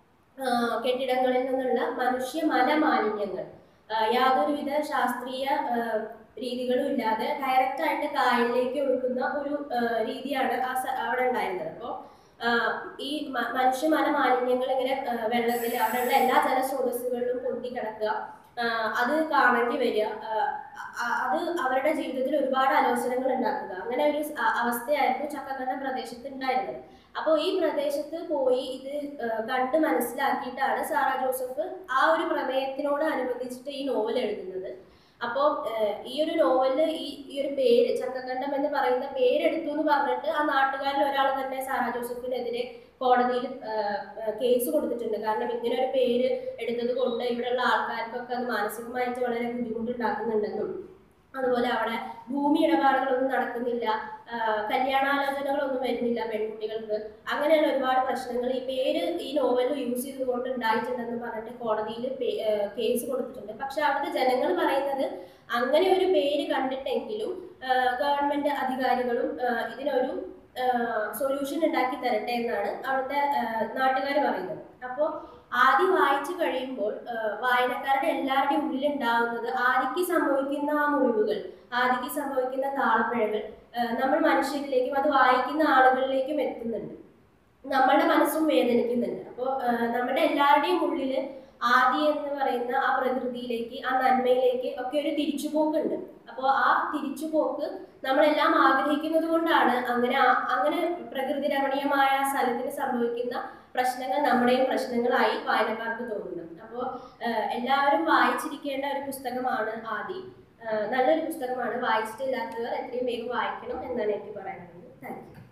ആഹ് കെട്ടിടങ്ങളിൽ നിന്നുള്ള മനുഷ്യ മലമാലിന്യങ്ങൾ ആഹ് യാതൊരുവിധ ശാസ്ത്രീയ ആഹ് രീതികളും ഇല്ലാതെ ഡയറക്റ്റ് ആയിട്ട് കായലിലേക്ക് ഒഴുക്കുന്ന ഒരു ആ, രീതിയാണ് ആ സ- അവിടെ ഉണ്ടായിരുന്നത് അപ്പോൾ ഈ മ- മനുഷ്യമല മാലിന്യങ്ങൾ ഇങ്ങനെ വെള്ളത്തിൽ അവിടെയുള്ള എല്ലാ ജലസ്രോതസ്സുകളിലും പൊന്തി കിടക്കുക ആ, അത് കാണേണ്ടി വരിക ആ, അ- അത് അവരുടെ ജീവിതത്തിൽ ഒരുപാട് ആലോചനകൾ ഉണ്ടാക്കുക അങ്ങനെ ഒരു സ് അ- അവസ്ഥയായിരുന്നു ചക്കക്കണ്ട പ്രദേശത്ത് ഉണ്ടായിരുന്നത് അപ്പോൾ ഈ പ്രദേശത്ത് പോയി ഇത് ആ, കണ്ട് മനസ്സിലാക്കിയിട്ടാണ് സാറ ജോസഫ് ആ ഒരു പ്രമേയത്തിനോട് അനുബന്ധിച്ചിട്ട് ഈ നോവൽ എഴുതുന്നത് അപ്പോൾ ഈ ഒരു നോവലില് ഈ ഈ ഒരു പേര് ചക്കക്കണ്ടം എന്ന് പറയുന്ന പേരെടുത്തു എന്ന് പറഞ്ഞിട്ട് ആ നാട്ടുകാരിൽ ഒരാൾ തന്നെ സാറ ജോസഫിനെതിരെ കോടതിയിൽ കേസ് കൊടുത്തിട്ടുണ്ട് കാരണം ഇങ്ങനെ ഒരു പേര് എടുത്തത് കൊണ്ട് ഇവിടെയുള്ള ആൾക്കാർക്കൊക്കെ അത് മാനസികമായിട്ട് വളരെ ബുദ്ധിമുട്ടുണ്ടാക്കുന്നുണ്ടെന്നും അതുപോലെ അവിടെ ഭൂമി ഇടപാടുകളൊന്നും നടക്കുന്നില്ല ആ, കല്യാണാലോചനകളൊന്നും വരുന്നില്ല പെൺകുട്ടികൾക്ക് അങ്ങനെയുള്ള ഒരുപാട് പ്രശ്നങ്ങൾ ഈ പേര് ഈ നോവലിൽ യൂസ് ചെയ്തുകൊണ്ട് ഉണ്ടായിട്ടുണ്ടെന്ന് പറഞ്ഞിട്ട് കോടതിയിൽ കേസ് കൊടുത്തിട്ടുണ്ട് പക്ഷെ അവിടുത്തെ ജനങ്ങൾ പറയുന്നത് അങ്ങനെ ഒരു പേര് കണ്ടിട്ടെങ്കിലും ഗവൺമെന്റ് അധികാരികളും ആ, ഇതിനൊരു സൊല്യൂഷൻ ഉണ്ടാക്കി തരട്ടെ എന്നാണ് അവിടുത്തെ നാട്ടുകാർ പറയുന്നത് അപ്പോൾ ആദ്യം വായിച്ചു കഴിയുമ്പോൾ ആ, വായനക്കാരുടെ എല്ലാവരുടെയും ഉള്ളിൽ ഉണ്ടാവുന്നത് ആദിക്ക് സംഭവിക്കുന്ന ആ മുറിവുകൾ ആദിക്ക് സംഭവിക്കുന്ന താളപ്പിഴകൾ ആ, നമ്മൾ മനുഷ്യരിലേക്കും അത് വായിക്കുന്ന ആളുകളിലേക്കും എത്തുന്നുണ്ട് നമ്മളുടെ മനസ്സും വേദനിക്കുന്നുണ്ട് അപ്പോൾ നമ്മുടെ എല്ലാവരുടെയും ഉള്ളിൽ ആദി എന്ന് പറയുന്ന ആ പ്രകൃതിയിലേക്ക് ആ നന്മയിലേക്ക് ഒക്കെ ഒരു തിരിച്ചുപോക്കുണ്ട് അപ്പോൾ ആ തിരിച്ചുപോക്ക് നമ്മളെല്ലാം ആഗ്രഹിക്കുന്നത് കൊണ്ടാണ് അങ്ങനെ ആ- അങ്ങനെ പ്രകൃതി രമണീയമായ ആ സ്ഥലത്തിന് സംഭവിക്കുന്ന പ്രശ്നങ്ങൾ നമ്മുടെയും പ്രശ്നങ്ങളായി വായനക്കാർക്ക് തോന്നുന്നത് അപ്പോൾ എല്ലാവരും വായിച്ചിരിക്കേണ്ട ഒരു പുസ്തകമാണ് ആദി ആ, നല്ലൊരു പുസ്തകമാണ് വായിച്ചിട്ടില്ലാത്തവർ എത്രയും വേഗം വായിക്കണം എന്നാണ് എനിക്ക് പറയാനുള്ളത് thank you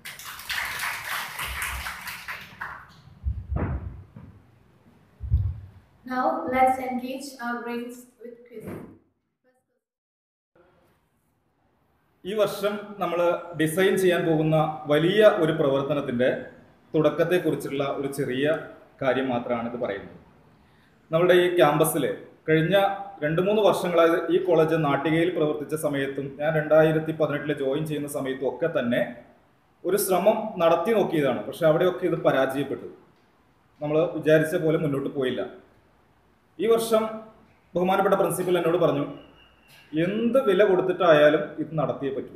Now let's engage our brains with quiz. ഈ വർഷം നമ്മൾ ഡിസൈൻ ചെയ്യാൻ പോകുന്ന വലിയ ഒരു പ്രവർത്തനത്തിൻ്റെ തുടക്കത്തെക്കുറിച്ചുള്ള ഒരു ചെറിയ കാര്യം മാത്രമാണ് ഇത് പറയുന്നത് നമ്മുടെ ഈ ക്യാമ്പസിൽ കഴിഞ്ഞ രണ്ട് മൂന്ന് വർഷങ്ങളായി ഈ കോളേജ് നാട്ടികയിൽ പ്രവർത്തിച്ച സമയത്തും ഞാൻ രണ്ടായിരത്തി പതിനെട്ടിൽ ജോയിൻ ചെയ്യുന്ന സമയത്തും ഒക്കെ തന്നെ ഒരു ശ്രമം നടത്തി നോക്കിയതാണ് പക്ഷെ അവിടെയൊക്കെ ഇത് പരാജയപ്പെട്ടു നമ്മൾ വിചാരിച്ച പോലെ മുന്നോട്ട് പോയില്ല ഈ വർഷം ബഹുമാനപ്പെട്ട പ്രിൻസിപ്പൽ എന്നോട് പറഞ്ഞു എന്ത് വില കൊടുത്തിട്ടായാലും ഇത് നടത്തിയേ പറ്റൂ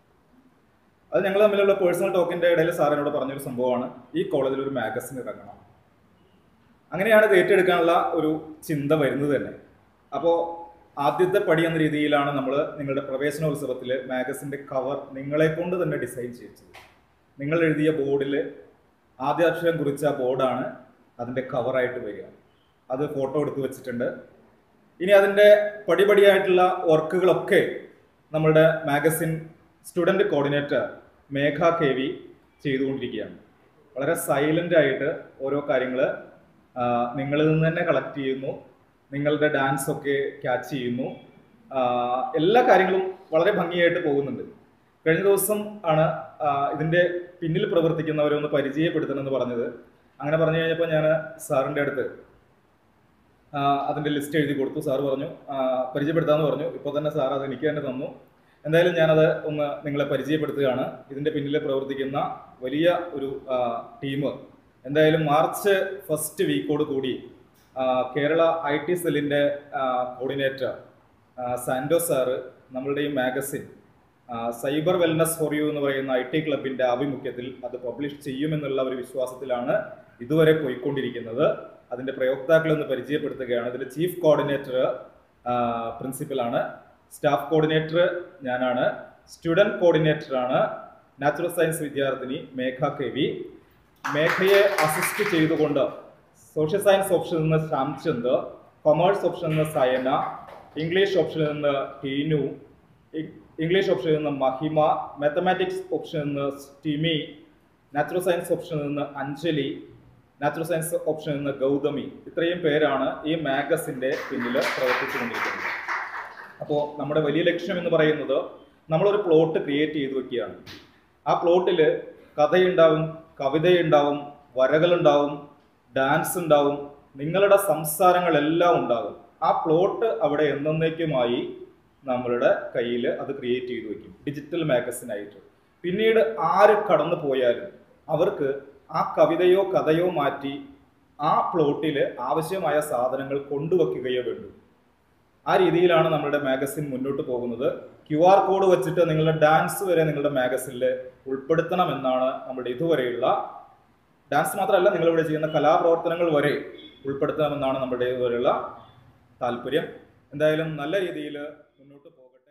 അത് ഞങ്ങൾ തമ്മിലുള്ള പേഴ്സണൽ ടോക്കിന്റെ ഇടയിൽ സാർ എന്നോട് പറഞ്ഞൊരു സംഭവമാണ് ഈ കോളേജിൽ ഒരു മാഗസിൻ ഇറങ്ങണം അങ്ങനെയാണ് ഇത് ഏറ്റെടുക്കാനുള്ള ഒരു ചിന്ത വരുന്നത് തന്നെ അപ്പോൾ ആദ്യത്തെ പടി എന്ന രീതിയിലാണ് നമ്മൾ നിങ്ങളുടെ പ്രവേശനോത്സവത്തിൽ മാഗസിൻ്റെ കവർ നിങ്ങളെ കൊണ്ട് തന്നെ ഡിസൈൻ ചെയ്യിച്ചത് നിങ്ങൾ എഴുതിയ ബോർഡിൽ ആദ്യാക്ഷരം കുറിച്ച ബോർഡാണ് അതിൻ്റെ കവറായിട്ട് വരിക അത് ഫോട്ടോ എടുത്ത് വെച്ചിട്ടുണ്ട് ഇനി അതിൻ്റെ പടിപടിയായിട്ടുള്ള വർക്കുകളൊക്കെ നമ്മളുടെ magazine student coordinator Megha K V ചെയ്തുകൊണ്ടിരിക്കുകയാണ് വളരെ സൈലൻ്റ് ആയിട്ട് ഓരോ കാര്യങ്ങൾ നിങ്ങളിൽ നിന്ന് തന്നെ കളക്ട് ചെയ്യുന്നു നിങ്ങളുടെ ഡാൻസ് ഒക്കെ ക്യാച്ച് ചെയ്യുന്നു ആ, എല്ലാ കാര്യങ്ങളും വളരെ ഭംഗിയായിട്ട് പോകുന്നുണ്ട് കഴിഞ്ഞ ദിവസം ആണ് ആ, ഇതിൻ്റെ പിന്നിൽ പ്രവർത്തിക്കുന്നവരെ ഒന്ന് പരിചയപ്പെടുത്തണമെന്ന് പറഞ്ഞത് അങ്ങനെ പറഞ്ഞു കഴിഞ്ഞപ്പോൾ ഞാൻ സാറിൻ്റെ അടുത്ത് ആ, അതിൻ്റെ ലിസ്റ്റ് എഴുതി കൊടുത്തു സാർ പറഞ്ഞു ആ, പരിചയപ്പെടുത്താമെന്ന് പറഞ്ഞു ഇപ്പോൾ തന്നെ സാർ അത് എനിക്ക് തന്നെ തന്നു എന്തായാലും ഞാനത് ഒന്ന് നിങ്ങളെ പരിചയപ്പെടുത്തുകയാണ് ഇതിൻ്റെ പിന്നിൽ പ്രവർത്തിക്കുന്ന വലിയ ഒരു ടീം എന്തായാലും മാർച്ച് ഫസ്റ്റ് വീക്കോട് കൂടി ആ, കേരള ഐ ടി സെല്ലിൻ്റെ കോർഡിനേറ്റർ സാൻഡോ സാറ് നമ്മളുടെ ഈ magazine cyber wellness for you എന്ന് പറയുന്ന ഐ ടി ക്ലബിൻ്റെ ആഭിമുഖ്യത്തിൽ അത് പബ്ലിഷ് ചെയ്യുമെന്നുള്ള ഒരു വിശ്വാസത്തിലാണ് ഇതുവരെ പോയിക്കൊണ്ടിരിക്കുന്നത് അതിൻ്റെ പ്രയോക്താക്കളെ ഒന്ന് പരിചയപ്പെടുത്തുകയാണ് ഇതിൽ ചീഫ് കോർഡിനേറ്റർ പ്രിൻസിപ്പലാണ് സ്റ്റാഫ് കോർഡിനേറ്റർ ഞാനാണ് സ്റ്റുഡൻറ് കോർഡിനേറ്ററാണ് നാച്ചുറൽ സയൻസ് വിദ്യാർത്ഥിനി മേഘ കെ വി മേഘയെ അസിസ്റ്റ് ചെയ്തുകൊണ്ട് സോഷ്യൽ സയൻസ് ഓപ്ഷനിൽ നിന്ന് ശ്യാംചന്ദ് കൊമേഴ്സ് ഓപ്ഷനിൽ നിന്ന് സയന ഇംഗ്ലീഷ് ഓപ്ഷനിൽ നിന്ന് ടീനു ഇ- ഇംഗ്ലീഷ് ഓപ്ഷനിൽ നിന്ന് മഹിമ മാത്തമാറ്റിക്സ് ഓപ്ഷനിൽ നിന്ന് ടിമി നാച്ചുറൽ സയൻസ് ഓപ്ഷനിൽ നിന്ന് അഞ്ജലി നാച്ചുറൽ സയൻസ് ഓപ്ഷനിൽ നിന്ന് ഗൗതമി ഇത്രയും പേരാണ് ഈ മാഗസിൻ്റെ പിന്നിൽ പ്രവർത്തിച്ചുകൊണ്ടിരിക്കുന്നത് അപ്പോൾ നമ്മുടെ വലിയ ലക്ഷ്യം എന്ന് പറയുന്നത് നമ്മളൊരു പ്ലോട്ട് ക്രിയേറ്റ് ചെയ്ത് വെക്കുകയാണ് ആ പ്ലോട്ടിൽ കഥയുണ്ടാവും കവിതയുണ്ടാവും വരകളുണ്ടാവും ഡാൻസ് ഉണ്ടാവും നിങ്ങളുടെ സംസാരങ്ങളെല്ലാം ഉണ്ടാകും ആ പ്ലോട്ട് അവിടെ എന്നേക്കുമായി നമ്മളുടെ കയ്യിൽ അത് ക്രിയേറ്റ് ചെയ്ത് വെക്കും ഡിജിറ്റൽ മാഗസിനായിട്ട് പിന്നീട് ആര് കടന്നു പോയാലും അവർക്ക് ആ കവിതയോ കഥയോ മാറ്റി ആ പ്ലോട്ടിൽ ആവശ്യമായ സാധനങ്ങൾ കൊണ്ടുവെക്കുകയോ വേണ്ടു ആ രീതിയിലാണ് നമ്മുടെ മാഗസിൻ മുന്നോട്ട് പോകുന്നത് ക്യു ആർ കോഡ് വെച്ചിട്ട് നിങ്ങളുടെ ഡാൻസ് വരെ നിങ്ങളുടെ മാഗസിനിൽ ഉൾപ്പെടുത്തണമെന്നാണ് നമ്മുടെ ഇതുവരെയുള്ള ഡാൻസ് മാത്രമല്ല നിങ്ങളിവിടെ ചെയ്യുന്ന കലാപ്രവർത്തനങ്ങൾ വരെ ഉൾപ്പെടുത്തണമെന്നാണ് നമ്മുടെ ഇതുവരെയുള്ള താല്പര്യം എന്തായാലും നല്ല രീതിയിൽ മുന്നോട്ട് പോകട്ടെ